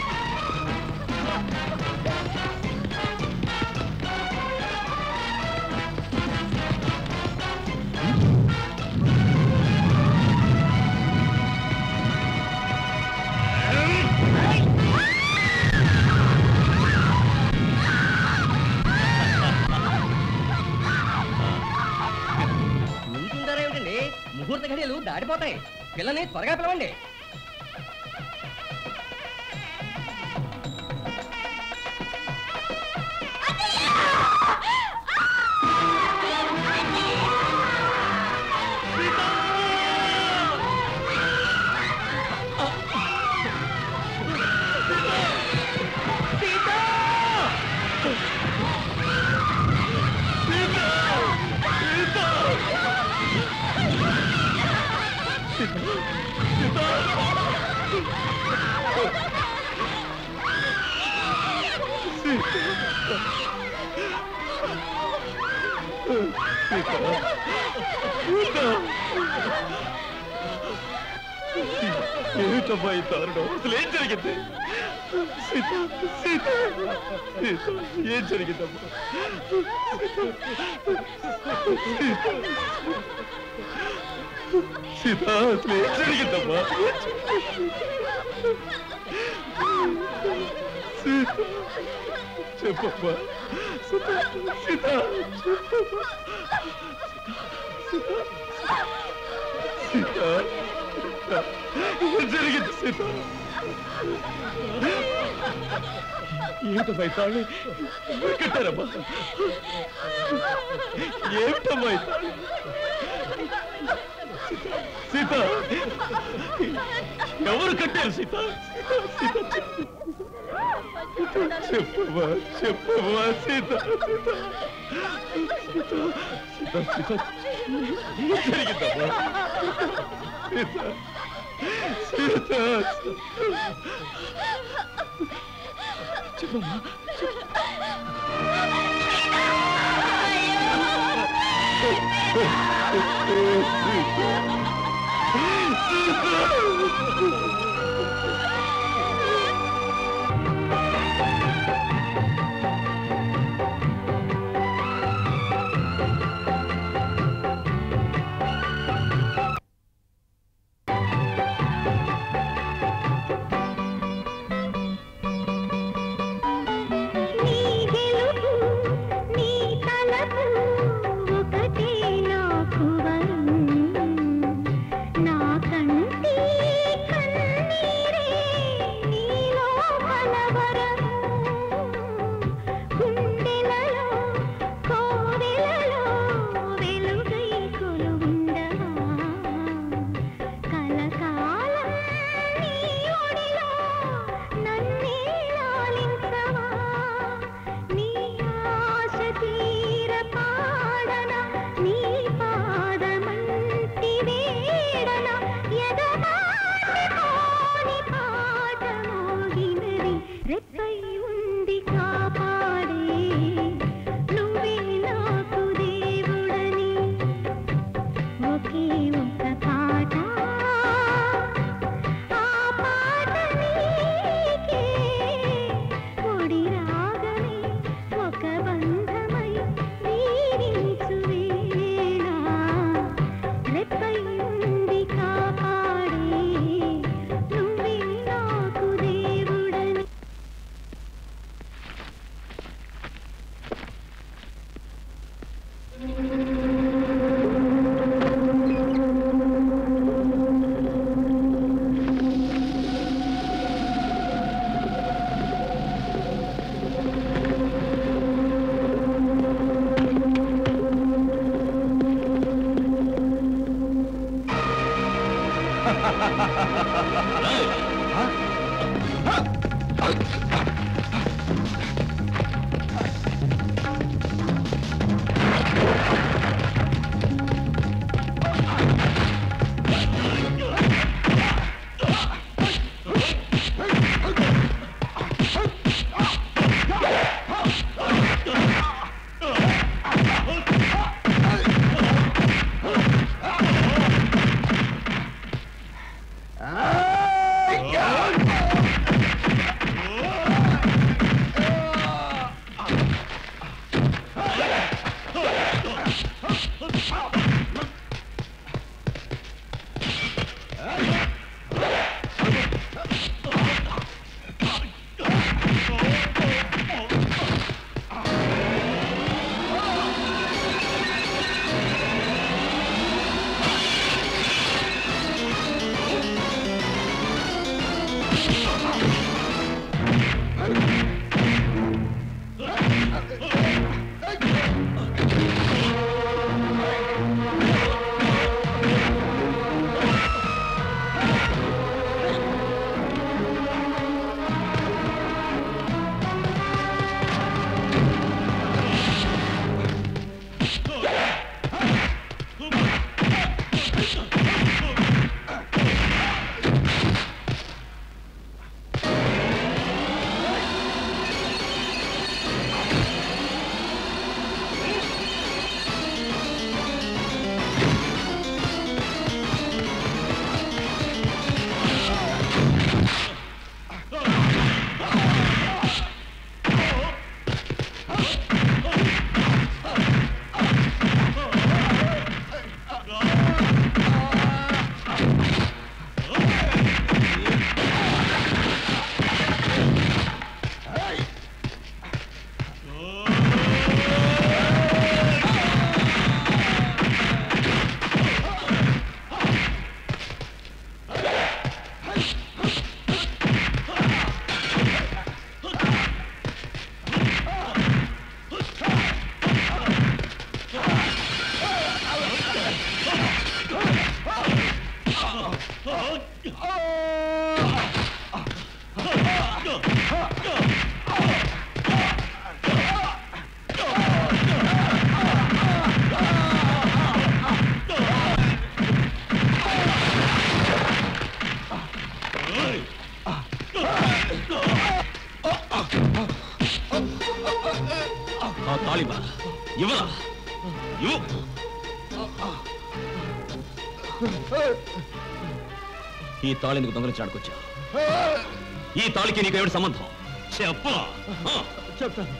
నుంచుంటారా ఏమిటండి ముహూర్త ఘడియలు దాటిపోతాయి పిల్లని త్వరగా పిలవండి ఏమిటమ్మా ఈ దారుణం అసలు ఏం జరిగింది సీత సీత సీత ఏం జరిగిందమ్మా సీత అసలు ఏం జరిగిందమ్మా సీత చెప్పమ్మా సీత సీత చెప్పమ్మా సీత సీత ఏం జరిగింది సీత ఏమిటమ్మా ఈ తాళి ఎవరు కట్టారమ్మా ఏమిటమ్మా ఈ తాళి సీత ఎవరు కట్టారు సీత సీత చెప్పు. చెప్పమ్మా చెప్పమ్మా సీత సీత సీత సీత సీత ఏం జరిగిందమ్మా సీత సీత చెప్పమ్మా నీ గెలుపు నీ తలపు ఒకటే నాకు వరం నా కంటి కన్నీరే నీలో కలవరం గుండెలలో కోవెలలో వెలుగై కొలువుండవా కలకాలం నీ ఒడిలో నన్నే లాలించవా నీ ఆశ తీర పాడన నీ పాదమంటి వేడన ఎదమాసిపోని పాట మోగినది రెప్పై ఉంది కాపాడే నువ్వే నాకు దేవుడని ఒకే ఒక పాట ఆ పాట నీకే ఒడి రాగమే ఒక బంధమై వీరించు వేళ రెప్పై ఉంది కాపాడే నువ్వే నాకు దేవుడని ఈ తాళి ఎందుకు దొంగలించడానికి వచ్చా ఈ తాళికి నీకు ఏమిటి సంబంధం చెప్పరా చెప్తాను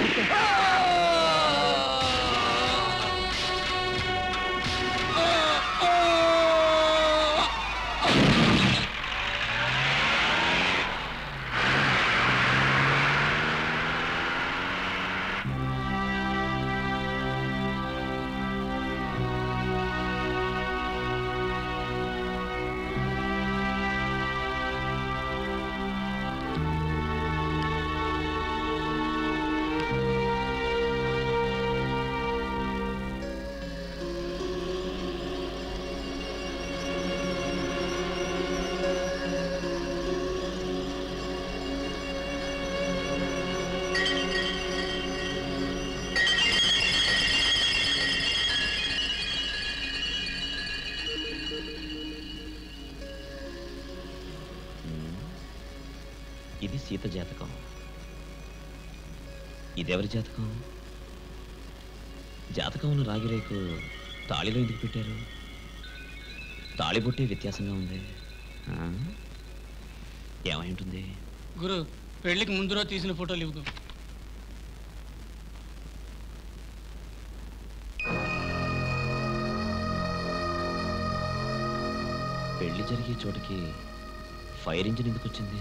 ఇది సీత జాతకం ఇదెవరి జాతకం జాతకంలో రాగిరేకు తాళిలో ఎందుకు పెట్టారు తాళి బొట్టే వ్యత్యాసంగా ఉంది ఆ? ఏమై ఉంటుంది గురు పెళ్లికి ముందు రోజు తీసిన ఫోటోలు ఇవ్వు పెళ్లి జరిగే చోటకి ఫైర్ ఇంజిన్ ఎందుకు వచ్చింది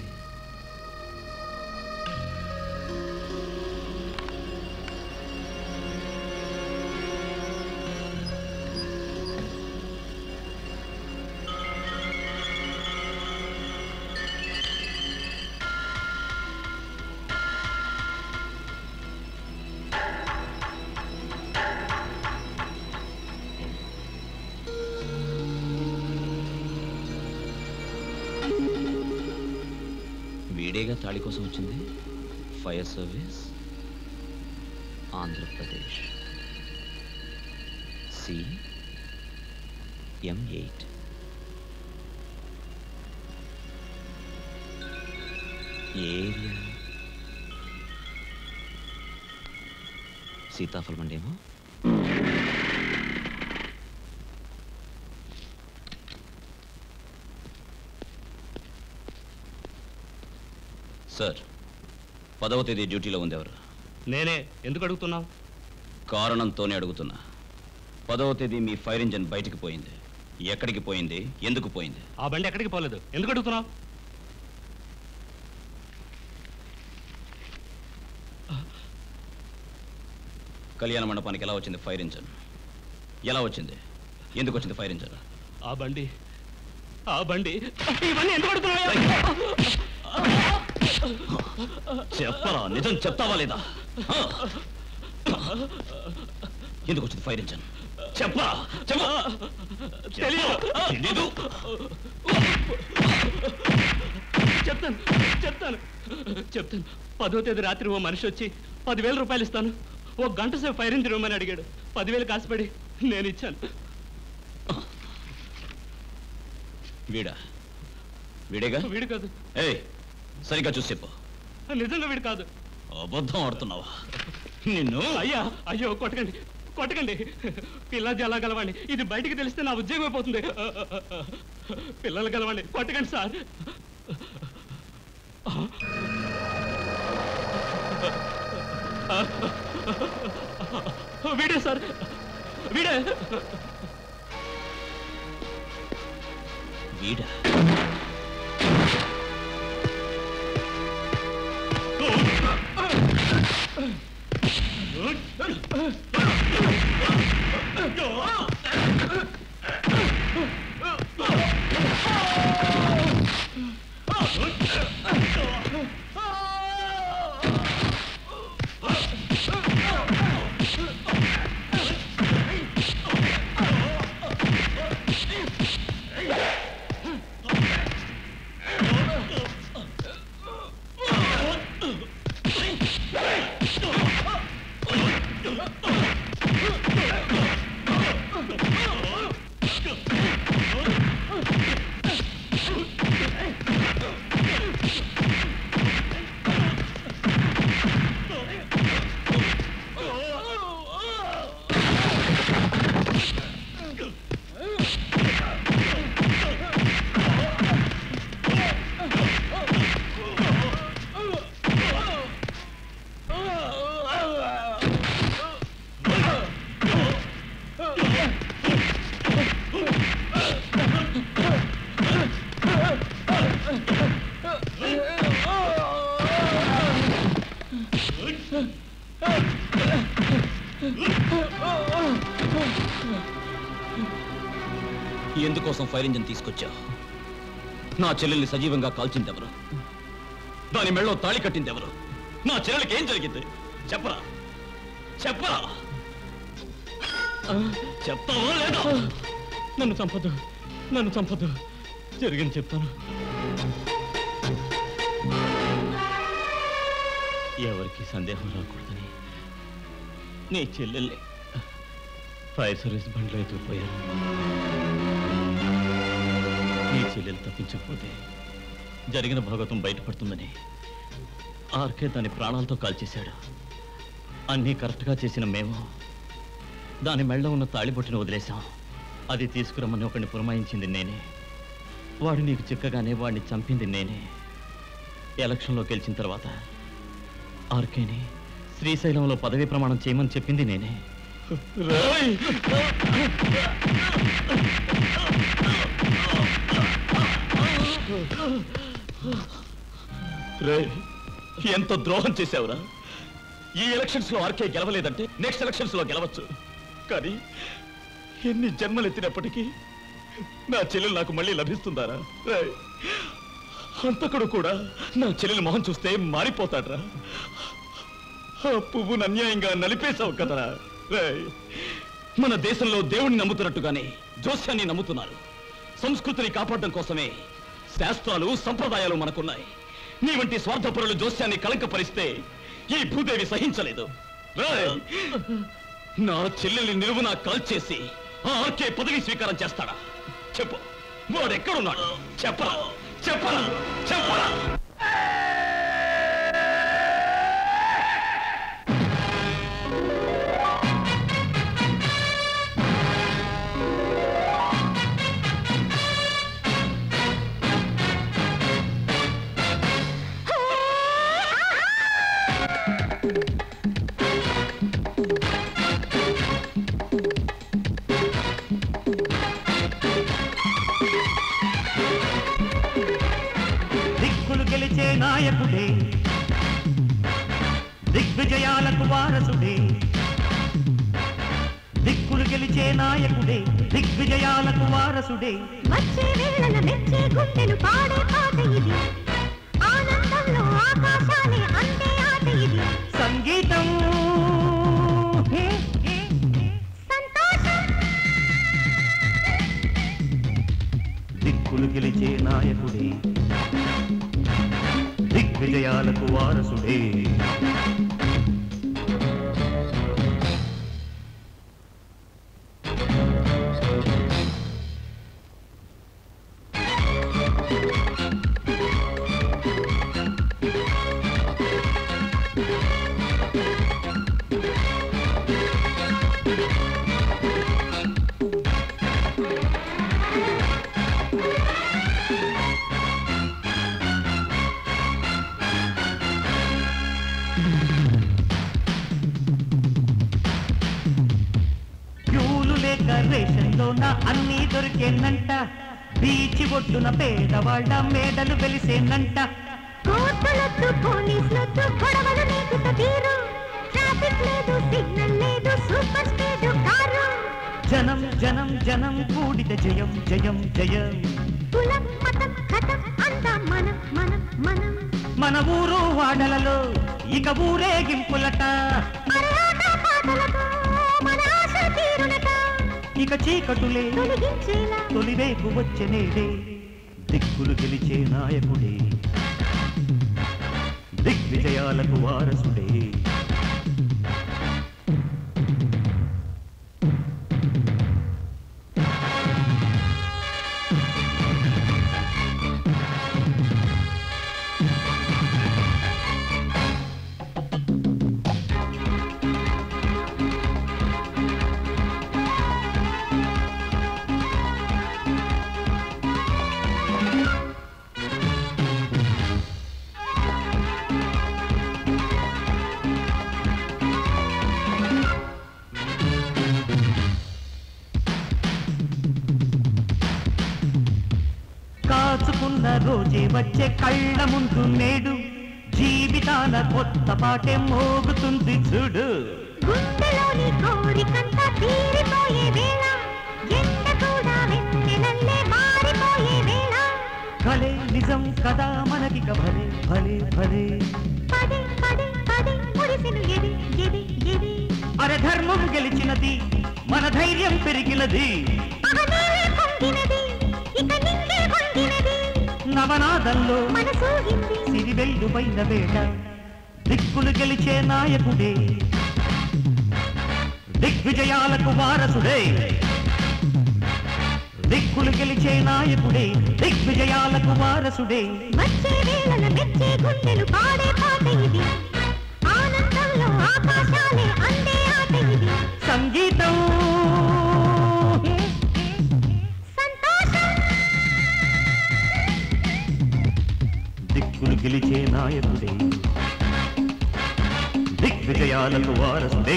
వీడేగా తాళి కోసం వచ్చింది fire service Andhra Pradesh C M eight area సీతాఫలం అండేమో సార్ పదవ తేదీ డ్యూటీలో ఉంది ఎవరు నేనే ఎందుకు అడుగుతున్నావు కారణంతోనే అడుగుతున్నా పదవ తేదీ మీ ఫైర్ ఇంజన్ బయటికి పోయింది ఎక్కడికి పోయింది ఎందుకు పోయింది ఆ బండి ఎక్కడికి పోలేదు ఎందుకు అడుగుతున్నావు కళ్యాణ మండపానికి ఎలా వచ్చింది ఫైర్ ఇంజన్ ఎలా వచ్చింది ఎందుకు వచ్చింది ఫైర్ ఇంజన్ ఆ బండి ఆ బండి ఇవన్నీ ఎందుకు అడుగుతున్నావు చెప్పరా నిజం చెప్తావా లేదా ఆ? ఎందుకు వచ్చింది ఫైర్ ఇంజన్ చెప్పరా చెప్ప తెలియదు. తెలీదు చెప్తాను చెప్తాను చెప్తాను పదో తేదీ రాత్రి ఓ మనిషి వచ్చి పదివేల రూపాయలు ఇస్తాను ఓ గంట సేపు ఫైర్ ఇంజిన్ ఇవ్వమని అడిగాడు పదివేలు కాసుపడి నేను ఇచ్చాను వీడా వీడేగా వీడు కాదు ఏయ్ సరిగ్గా చూసి చెప్పు నిజంగా వీడు కాదు అబద్ధం ఆడుతున్నావా నిన్ను అయ్యా అయ్యో కొట్టకండి కొట్టకండి పిల్ల జలా గలవండి ఇది బయటికి తెలిస్తే నా ఉద్యోగం అయిపోతుంది పిల్లలు గలవండి కొట్టకండి సార్ వీడే సార్ వీడే వీడా Oh! ఎందుకోసం ఫైర్ ఇంజిన్ తీసుకొచ్చా నా చెల్లెల్ని సజీవంగా కాల్చింది ఎవరు దాని మెళ్ళో తాళి కట్టింది ఎవరు నా చెల్లెలకి ఏం జరిగింది చెప్పరా చెప్పరా చెప్తావా లేదా నన్ను చంపదు నన్ను చంపదు జరిగింది చెప్తాను ఎవరికి సందేహం రాకూడదని నీ చెల్లెల్ని ఫైర్ సర్వీస్ బండ్లో ఎత్తుకుపోయారు నీ చెల్లెలు తప్పించకపోతే జరిగిన భాగవతం బయటపడుతుందని ఆర్కే దాని ప్రాణాలతో కాల్చేశాడు అన్నీ కరెక్ట్గా చేసిన మేము దాని మెళ్ళ ఉన్న తాళిబొట్టును వదిలేశాం అది తీసుకురమ్మని ఒకడిని పురమాయించింది నేనే వాడు నీకు చిక్కగానే వాడిని చంపింది నేనే ఎలక్షన్లో గెలిచిన తర్వాత ఆర్కేని శ్రీశైలంలో పదవీ ప్రమాణం చేయమని చెప్పింది నేనే రే ఎంత ద్రోహం చేశావురా ఈ ఎలక్షన్స్ లో ఆర్కే గెలవలేదంటే నెక్స్ట్ ఎలక్షన్స్ లో గెలవచ్చు కానీ ఎన్ని జన్మలు ఎత్తినప్పటికీ నా చెల్లెలు నాకు మళ్ళీ లభిస్తుందారా రేయ్, హంతకుడు కూడా నా చెల్లెలు మొహం చూస్తే మారిపోతాడ్రా ఆ పువ్వును అన్యాయంగా నలిపేశావు కదరా రేయ్, మన దేశంలో దేవుణ్ణి నమ్ముతున్నట్టుగానే జోస్యాన్ని నమ్ముతున్నారు సంస్కృతిని కాపాడడం కోసమే శాస్త్రాలు సంప్రదాయాలు మనకున్నాయి నీ వంటి స్వార్థపరులు జోస్యాన్ని కలంకపరిస్తే ఈ భూదేవి సహించలేదు రేయ్, నా చెల్లెల్ని నిలువున కాల్చేసి ఆ ఆర్కే పదవి స్వీకారం చేస్తాడా చెప్పు వాడెక్కడున్నాడు చెప్పరా చెప్పరా చెప్పరా దిక్కులు గెలిచే నాయకుడే దిగ్విజయాలకు వారసుడే దిక్కులు గెలిచే నాయకుడే దిగ్విజయాలకు వారసుడే వచ్చే వేళల మెచ్చే గుండెలు పాడే పాట ఇది ఆనందంలో ఆకాశాలే అందే ఆట ఇది సంగీతం సంతోషం దిక్కులు గెలిచే నాయకుడే దిగ్విజయాలకు వారసుడే క్యూలు లేక రేషన్లో నా అన్నీ దొరికేనంట బీచి ఒడ్డున పేదవాళ్ళ మేడలు వెలిసేనంట కోర్టులొద్దు పోలీసులొద్దు గొడవలు నీకు తీరు ట్రాఫిక్ లేదు సిగ్నల్ లేదు సూపర్ స్పీడ్ కారు జనం జనం జనం కూడిత జయం జయం జయం కులం మతం కథం అంతా మనం మనం మనం మన ఊరు వాడలలో ఇక ఊరేగింపులట మరలాట పాటలతో మన ఆశ తీరునట ఇక చీకటులే తొలగించేలా తొలివేపు వచ్చనేడే దిక్కులు గెలిచే నాయకుడే దిగ్విజయాలకు వారసుడే కాచుకున్న రోజే వచ్చే కళ్ళ ముందు నేడు జీవితాల కొత్త పాటే మోగుతుంది చూడు గుండెలోని కోరికంతా తీరిపోయే వేళ ఎండ కూడా వెన్నెలల్లే మారిపోయే వేళ భలే నిజం కదా మనకిక భలే భలే భలే పదే పదే పదే మురిసిను ఎది ఎది ఎది అరే ధర్మం గెలిచినది మన ధైర్యం పెరిగినది అవనేలే పొంగినది ఇక నింగే పొంగినది నవనాదంలో మనసూగింది సిరివెల్లు పైన వేళ దిక్కులు గెలిచే నాయకుడే దిగ్విజయాలకు వారసుడే దిక్కులు గెలిచే నాయకుడే దిగ్విజయాలకు వారసుడే వచ్చే వేళల మెచ్చే గుండెలు పాడే పాట ఇది ఆనందంలో ఆకాశాలే అందే ఆట ఇది సంగీతం సంతోషం దిక్కులు గెలిచే నాయకుడే దిగ్విజయాలకు వారసుడే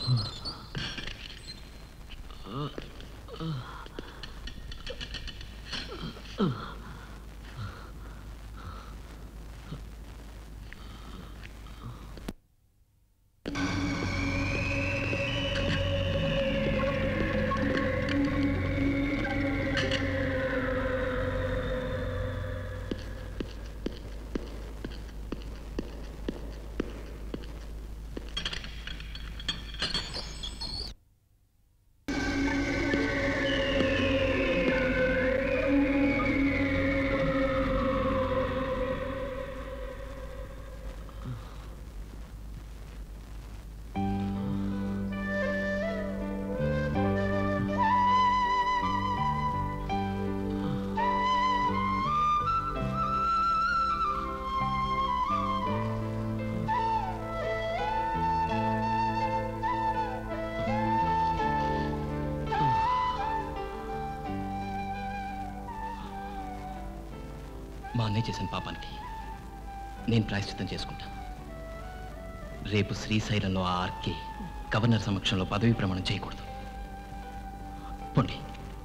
మా అన్నయ్య చేసిన పాపానికి నేను ప్రాయశ్చిత్తం చేసుకుంటాను రేపు శ్రీశైలంలో ఆ ఆర్కే గవర్నర్ సమక్షంలో పదవీ ప్రమాణం చేయకూడదు పొండి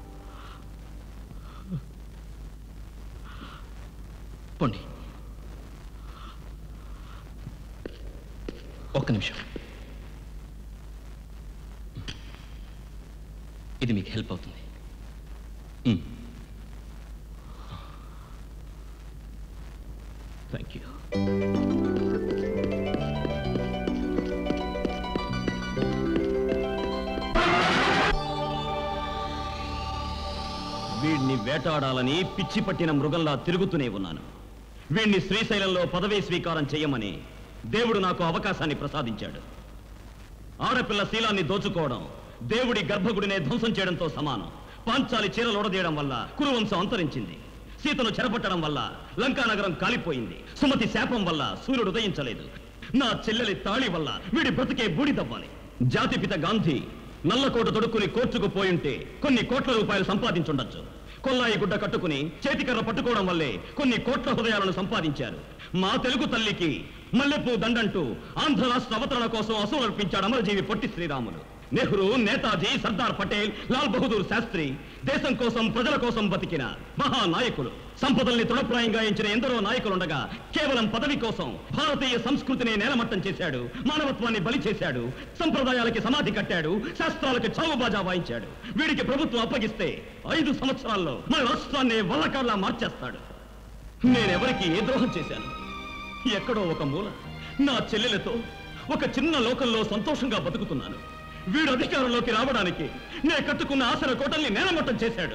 పొండి ఒక్క నిమిషం ఇది మీకు హెల్ప్ అవుతుంది మ్. థ్యాంక్ యూ వీడిని వేటాడాలని పిచ్చి పట్టిన మృగంలా తిరుగుతూనే ఉన్నాను వీణ్ణి శ్రీశైలంలో పదవీ స్వీకారం చేయమని దేవుడు నాకు అవకాశాన్ని ప్రసాదించాడు ఆడపిల్ల శీలాన్ని దోచుకోవడం దేవుడి గర్భగుడినే ధ్వంసం చేయడంతో సమానం పాంచాలి చీరలు ఒడదీయడం వల్ల కురువంశం అంతరించింది సీతను చెరపట్టడం వల్ల లంకానగరం కాలిపోయింది సుమతి శాపం వల్ల సూర్యుడు ఉదయించలేదు నా చెల్లెలి తాళి వల్ల వీడి బ్రతికే బూడిదవ్వాలి జాతిపిత గాంధీ నల్లకోట తొడుక్కుని కోర్టుకు పోయుంటే కొన్ని కోట్ల రూపాయలు సంపాదించుండొచ్చు కొల్లాయి గుడ్డ కట్టుకుని చేతికర్ర పట్టుకోవడం వల్లే కొన్ని కోట్ల హృదయాలను సంపాదించారు మా తెలుగు తల్లికి మల్లెపూ దండంటూ ఆంధ్ర రాష్ట్ర అవతరణ కోసం అసలు అర్పించాడు అమరజీవి పొట్టి శ్రీరాములు నెహ్రూ నేతాజీ సర్దార్ పటేల్ లాల్ బహదూర్ శాస్త్రి దేశం కోసం ప్రజల కోసం బతికిన మహానాయకులు సంపదల్ని తృణప్రాయంగా ఎంచిన ఎందరో నాయకులుండగా కేవలం పదవి కోసం భారతీయ సంస్కృతిని నేలమట్టం చేశాడు మానవత్వాన్ని బలి చేశాడు సంప్రదాయాలకి సమాధి కట్టాడు శాస్త్రాలకు చావుబాజా వాయించాడు వీడికి ప్రభుత్వం అప్పగిస్తే ఐదు సంవత్సరాల్లో మన రాష్ట్రాన్ని వల్లకాళ్ళ మార్చేస్తాడు నేనెవరికి ఏ ద్రోహం చేశాను ఎక్కడో ఒక మూల నా చెల్లెలతో ఒక చిన్న లోకంలో సంతోషంగా బతుకుతున్నాను వీడు అధికారంలోకి రావడానికి నే కట్టుకున్న ఆశల కోటల్ని నేలమట్టం చేశాడు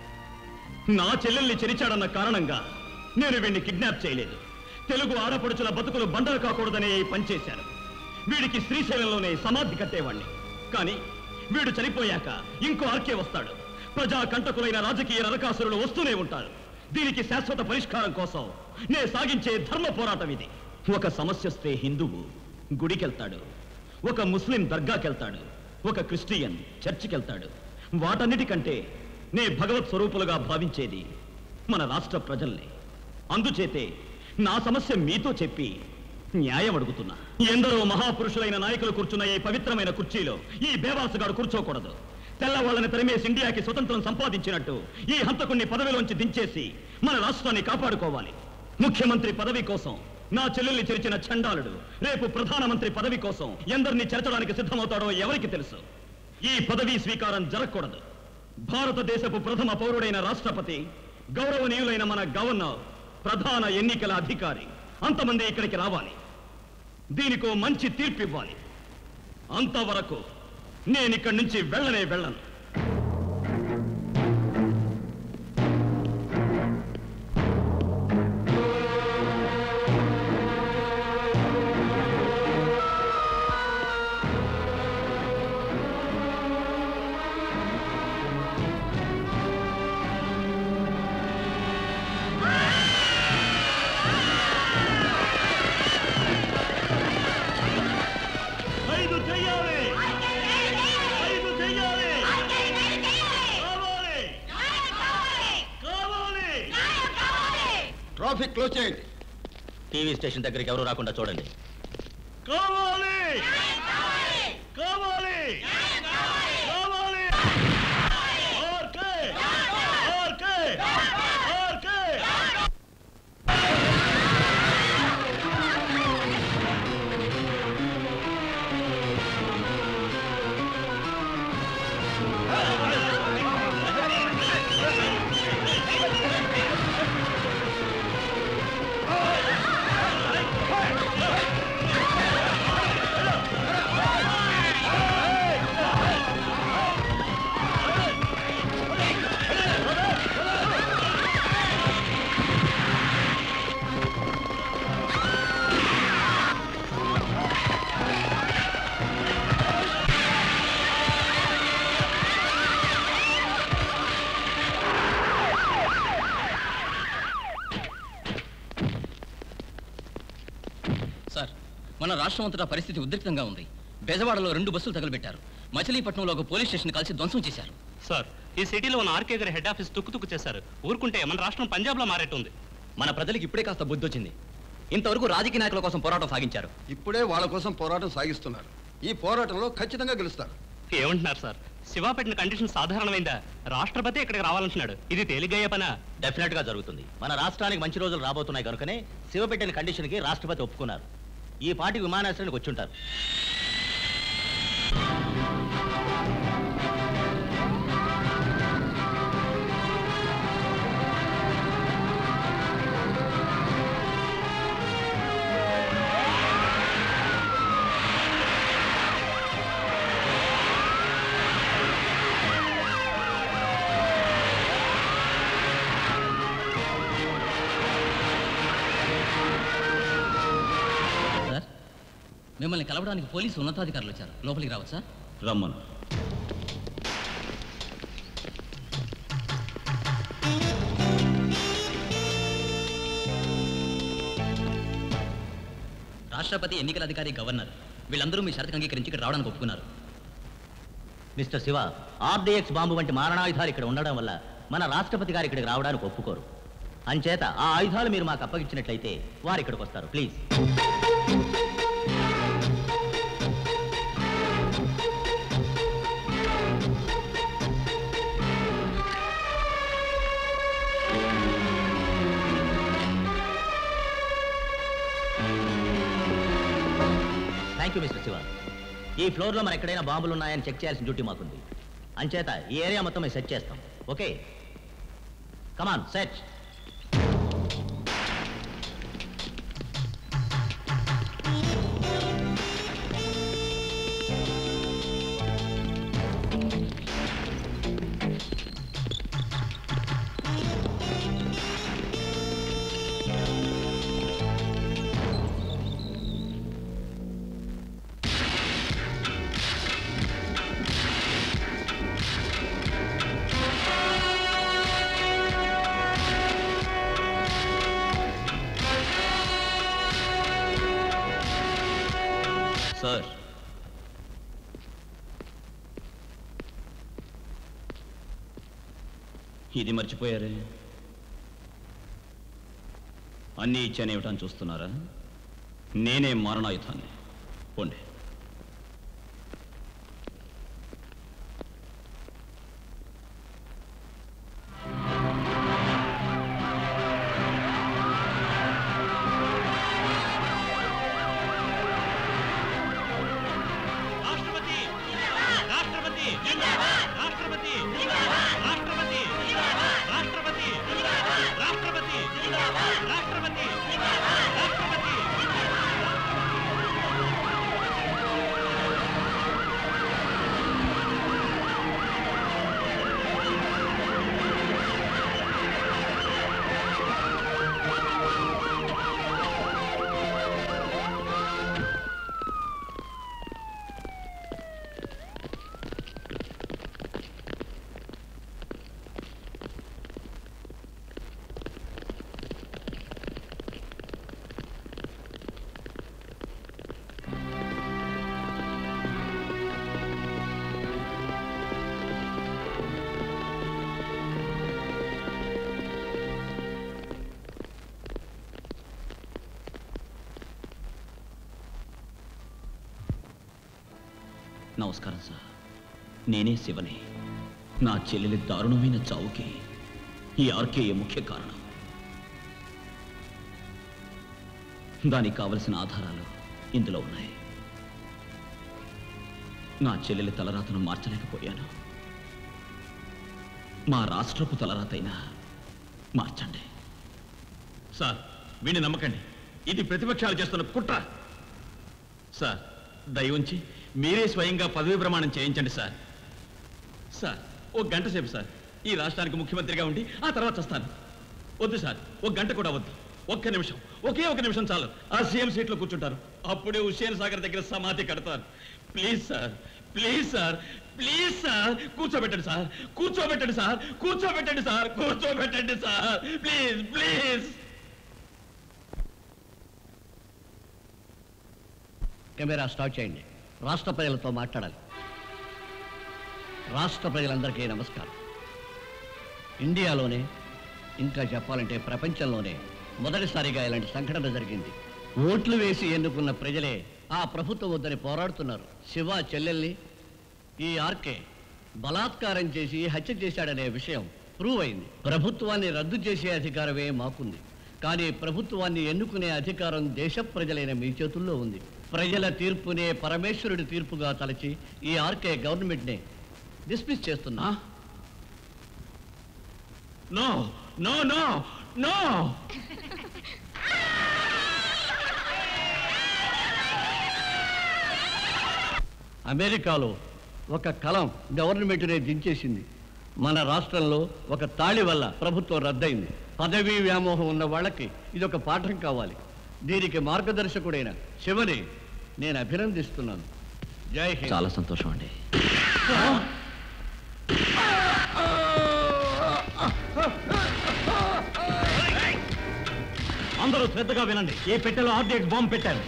నా చెల్లెల్ని చెరిచాడన్న కారణంగా నేను వీడిని కిడ్నాప్ చేయలేదు తెలుగు ఆడపడుచుల బతుకులు బండలు కాకూడదనే ఈ పనిచేశాను వీడికి శ్రీశైలంలోనే సమాధి కట్టేవాణ్ణి కానీ వీడు చనిపోయాక ఇంకో ఆర్కే వస్తాడు ప్రజా కంటకులైన రాజకీయ నరకాసురులు వస్తూనే ఉంటారు దీనికి శాశ్వత పరిష్కారం కోసం నే సాగించే ధర్మ పోరాటం ఇది ఒక సమస్య వస్తే హిందువు గుడికెళ్తాడు ఒక ముస్లిం దర్గాకెళ్తాడు ఒక క్రిస్టియన్ చర్చికెళ్తాడు వాటన్నిటికంటే నే భగవత్ స్వరూపులుగా భావించేది మన రాష్ట్ర ప్రజల్ని అందుచేతే నా సమస్య మీతో చెప్పి న్యాయం అడుగుతున్నా ఎందరో మహాపురుషులైన నాయకులు కూర్చున్న ఈ పవిత్రమైన కుర్చీలో ఈ బేవాసుగాడు కూర్చోకూడదు తెల్లవాళ్ళని తరిమేసి ఇండియాకి స్వతంత్రం సంపాదించినట్టు ఈ హంతకుణ్ణి పదవిలోంచి దించేసి మన రాష్ట్రాన్ని కాపాడుకోవాలి ముఖ్యమంత్రి పదవి కోసం నా చెల్లెల్ని చెరిచిన చండాలుడు రేపు ప్రధానమంత్రి పదవి కోసం ఎందరిని చేర్చడానికి సిద్ధమవుతాడో ఎవరికి తెలుసు ఈ పదవీ స్వీకారం జరగకూడదు భారతదేశపు ప్రథమ పౌరుడైన రాష్ట్రపతి గౌరవనీయులైన మన గవర్నర్ ప్రధాన ఎన్నికల అధికారి అంతమంది ఇక్కడికి రావాలి దీనికో మంచి తీర్పు ఇవ్వాలి అంతవరకు నేను ఇక్కడి నుంచి వెళ్ళనే వెళ్ళను ఐదు చెయ్యాలి ఐదు చెయ్యాలి కావాలి కావాలి ట్రాఫిక్ క్లోజ్ చేయండి టీవీ స్టేషన్ దగ్గరికి ఎవరు రాకుండా చూడండి కావాలి కావాలి సార్ మన రాష్ట్రం అంతటా పరిస్థితి ఉద్రిక్తంగా ఉంది బెజవాడలో రెండు బస్సులు తగలబెట్టారు మచిలీపట్నంలో ఒక పోలీస్ స్టేషన్ కలిసి ధ్వంసం చేశారు సార్ ఈ సిటీలో ఉన్న ఆర్కే గారి హెడ్ ఆఫీస్ తుక్కు తుక్కు చేశారు ఊరుకుంటే మన రాష్ట్రం పంజాబ్లో మారేట్టుంది మన ప్రజలకు ఇప్పుడే కాస్త బుద్ధి వచ్చింది ఇంతవరకు రాజకీయ నాయకుల కోసం పోరాటం సాగించారు ఇప్పుడే వాళ్ళ కోసం పోరాటం సాగిస్తున్నారు ఈ పోరాటంలో ఖచ్చితంగా గెలుస్తారు ఏమంటున్నారు సార్ శివ పెట్టిన కండిషన్ సాధారణమైందా రాష్ట్రపతి ఇక్కడికి రావాలంటున్నాడు ఇది తేలిగ్గా పనా డెఫినెట్ గా జరుగుతుంది మన రాష్ట్రానికి మంచి రోజులు రాబోతున్నాయి కనుకనే శివ పెట్టిన కండిషన్ కి రాష్ట్రపతి ఒప్పుకున్నారు ఈ పాటి విమానాశ్రయానికి వచ్చి ఉంటారు సార్ మిమ్మల్ని కలవడానికి పోలీసు ఉన్నతాధికారులు వచ్చారు లోపలికి రావచ్చా రమ్మను రాష్ట్రపతి ఎన్నికల అధికారి గవర్నర్ వీళ్ళందరూ మీ షరతుకు అంగీకరించి ఇక్కడ రావడానికి ఒప్పుకున్నారు మిస్టర్ శివ ఆర్డీఎక్స్ బాంబు వంటి మారణాయుధాలు ఇక్కడ ఉండడం వల్ల మన రాష్ట్రపతి గారు ఇక్కడికి రావడానికి ఒప్పుకోరు అంచేత ఆ ఆయుధాలు మీరు మాకు అప్పగించినట్లయితే వారు ఇక్కడికి వస్తారు please thank you mister Shiva ఈ ఫ్లోర్లో మన ఎక్కడైనా బాంబులు ఉన్నాయని చెక్ చేయాల్సిన డ్యూటీ మాకుంది అంచేత ఈ ఏరియా మొత్తం మేము సెట్ చేస్తాం ఓకే కమాన్ సెట్ సార్ ఇది మర్చిపోయారే అన్నీ ఇచ్చానేమిటని చూస్తున్నారా నేనే మారణాయుధాన్ని పోండి రాష్ట్రపతి రాష్ట్రపతి రాష్ట్రపతి రాష్ట్రపతి రాష్ట్రపతి రాష్ట్రపతి రాష్ట్రపతి రాష్ట్రపతి నమస్కారం సార్ నేనే శివని నా చెల్లెలి దారుణమైన చావుకి ఈ ఆర్కేయ ముఖ్య కారణం దానికి కావలసిన ఆధారాలు ఇందులో ఉన్నాయి నా చెల్లెలి తలరాతను మార్చలేకపోయాను మా రాష్ట్రపు తలరాతైనా మార్చండి సార్ వీడిని నమ్మకండి ఇది ప్రతిపక్షాలు చేస్తున్న కుట్ర సార్ దయ ఉంచి మీరే స్వయంగా పదవి ప్రమాణం చేయించండి సార్ సార్ ఒక గంట సేపు సార్ ఈ రాష్ట్రానికి ముఖ్యమంత్రిగా ఉండి ఆ తర్వాత వస్తాను వద్దు సార్ ఒక గంట కూడా వద్దు ఒక్క నిమిషం ఒకే ఒక నిమిషం చాలు ఆ సీఎం సీట్లో కూర్చుంటారు అప్పుడే హుస్సేన్ సాగర్ దగ్గర సమాధి కడతారు please sir please sir please sir కూర్చోబెట్టండి సార్ కూర్చోబెట్టండి సార్ కూర్చోబెట్టండి సార్ కూర్చోబెట్టండి sir please please camera start చేయండి రాష్ట్ర ప్రజలతో మాట్లాడాలి రాష్ట్ర ప్రజలందరికీ నమస్కారం ఇండియాలోనే ఇంకా చెప్పాలంటే ప్రపంచంలోనే మొదటిసారిగా ఇలాంటి సంఘటన జరిగింది ఓట్లు వేసి ఎన్నుకున్న ప్రజలే ఆ ప్రభుత్వం వద్దని పోరాడుతున్నారు శివ చెల్లెల్ని ఈ ఆర్కే బలాత్కారం చేసి హత్య చేశాడనే విషయం ప్రూవ్ అయింది ప్రభుత్వాన్ని రద్దు చేసే అధికారమే మాకుంది కానీ ప్రభుత్వాన్ని ఎన్నుకునే అధికారం దేశ ప్రజలైన మీ చేతుల్లో ఉంది ప్రజల తీర్పునే పరమేశ్వరుడి తీర్పుగా తలచి ఈ ఆర్కే గవర్నమెంట్ని డిస్మిస్ చేస్తున్నా నో నో నో నో అమెరికాలో ఒక కలం గవర్నమెంట్నే దించేసింది మన రాష్ట్రంలో ఒక తాళి వల్ల ప్రభుత్వం రద్దయింది పదవీ వ్యామోహం ఉన్న వాళ్ళకి ఇది ఒక పాఠం కావాలి దీనికి మార్గదర్శకుడైన శివని నేను అభినందిస్తున్నాను జై హింద్ చాలా సంతోషం అండి అందరూ శ్రద్ధగా వినండి ఈ పెట్టెలో ఆర్డిఎక్స్ బాంబు పెట్టారు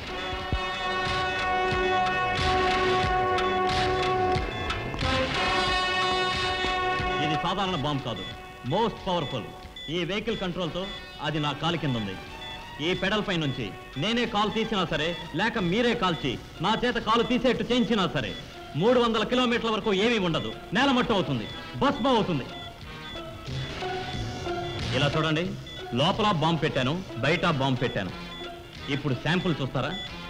ఇది సాధారణ బాంబు కాదు మోస్ట్ పవర్ఫుల్ ఈ వెహికల్ కంట్రోల్తో అది నా కాలు కింద ఉంది ఈ పెడల్ పై నుంచి నేనే కాలు తీసినా సరే లేక మీరే కాల్చి నా చేత కాలు తీసేట్టు చేయించినా సరే మూడు వందల కిలోమీటర్ల వరకు ఏమీ ఉండదు నేలమట్టం అవుతుంది భస్మం అవుతుంది ఇలా చూడండి లోపల బాంబు పెట్టాను బయట బాంబు పెట్టాను ఇప్పుడు శాంపుల్ చూస్తారా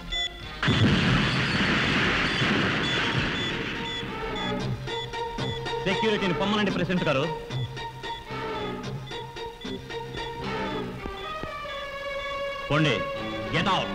సెక్యూరిటీని పొమ్మనండి ప్రెసిడెంట్ గారు పోండి గెట్ అవుట్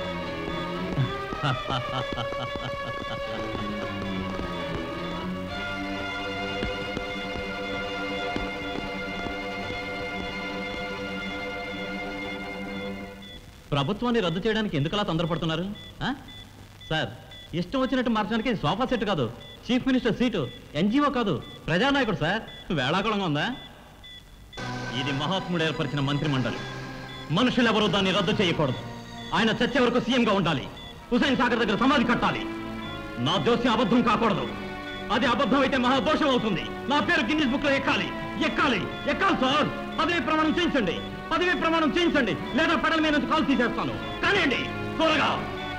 ప్రభుత్వాన్ని రద్దు చేయడానికి ఎందుకలా తొందరపడుతున్నారు ఆ? సార్ ఇష్టం వచ్చినట్టు మార్చడానికి ఇది సోఫా సెట్ కాదు చీఫ్ మినిస్టర్ సీటు ఎన్జిఓ కాదు ప్రజానాయకుడు సార్ వేళాకుళంగా ఉందా ఇది మహాత్ముడు ఏర్పరిచిన మంత్రి మండలి మనుషులెవరూ దాన్ని రద్దు చేయకూడదు ఆయన చచ్చే వరకు సీఎంగా ఉండాలి హుసైన్ సాగర్ దగ్గర సమాధి కట్టాలి నా దోషం అబద్ధం కాకూడదు అది అబద్ధం అయితే మహాదోషం అవుతుంది నా పేరు గిన్నిస్ బుక్ లో ఎక్కాలి ఎక్కాలి ఎక్కాలి సార్ పదవి ప్రమాణం చేయించండి పదవి ప్రమాణం చేయించండి లేదా పెడల మీద నుంచి కాల్ తీసేస్తాను కానివ్వండి త్వరగా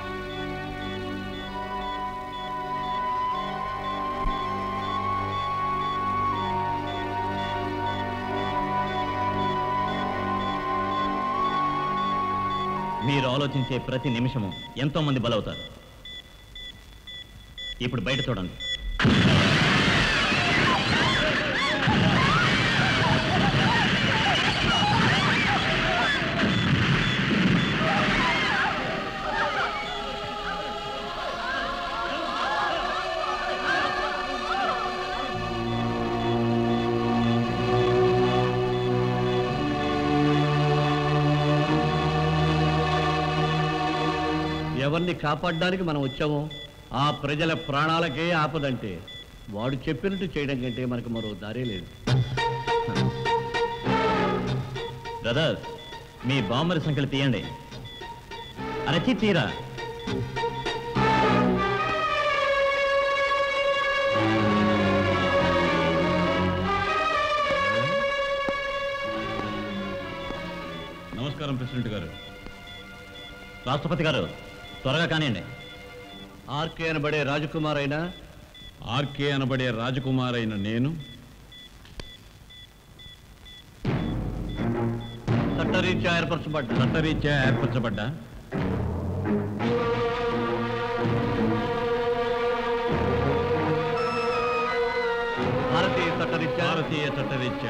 మీరు ఆలోచించే ప్రతి నిమిషము ఎంతో మంది బలవుతారు ఇప్పుడు బయట చూడండి ఎవరిని కాపాడడానికి మనం వచ్చామో ఆ ప్రజల ప్రాణాలకే ఆపదంటే వాడు చెప్పినట్టు చేయడం కంటే మనకు మరో దారే లేదు బ్రదర్ మీ బాంబర్ సంఖ్యలు తీయండి అరచి తీరా నమస్కారం ప్రెసిడెంట్ గారు రాష్ట్రపతి గారు త్వరగా కానివ్వండి ఆర్కే అనబడే రాజకుమార్ అయినా ఆర్కే అనబడే రాజకుమార్ అయిన నేను చట్టరీత్యా ఏర్పరచబడ్డా చట్టరీత్యా ఏర్పరచబడ్డా భారతీయ చట్టరీత్యా భారతీయ చట్టరీత్యా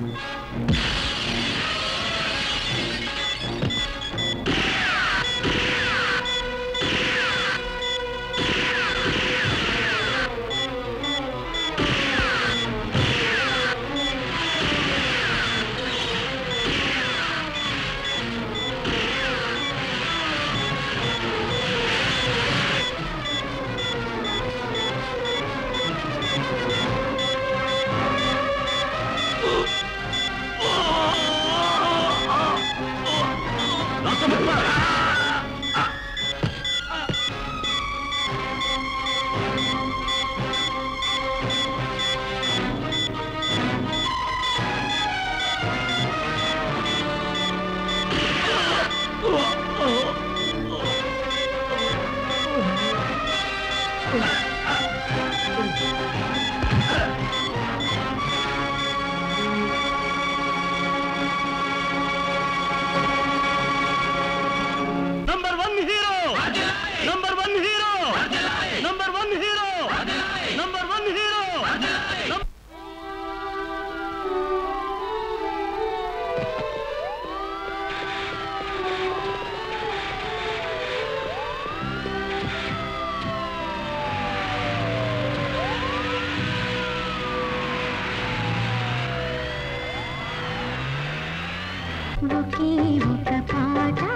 number one hero number one hero number one hero number one hero ఒకే ఒక పాట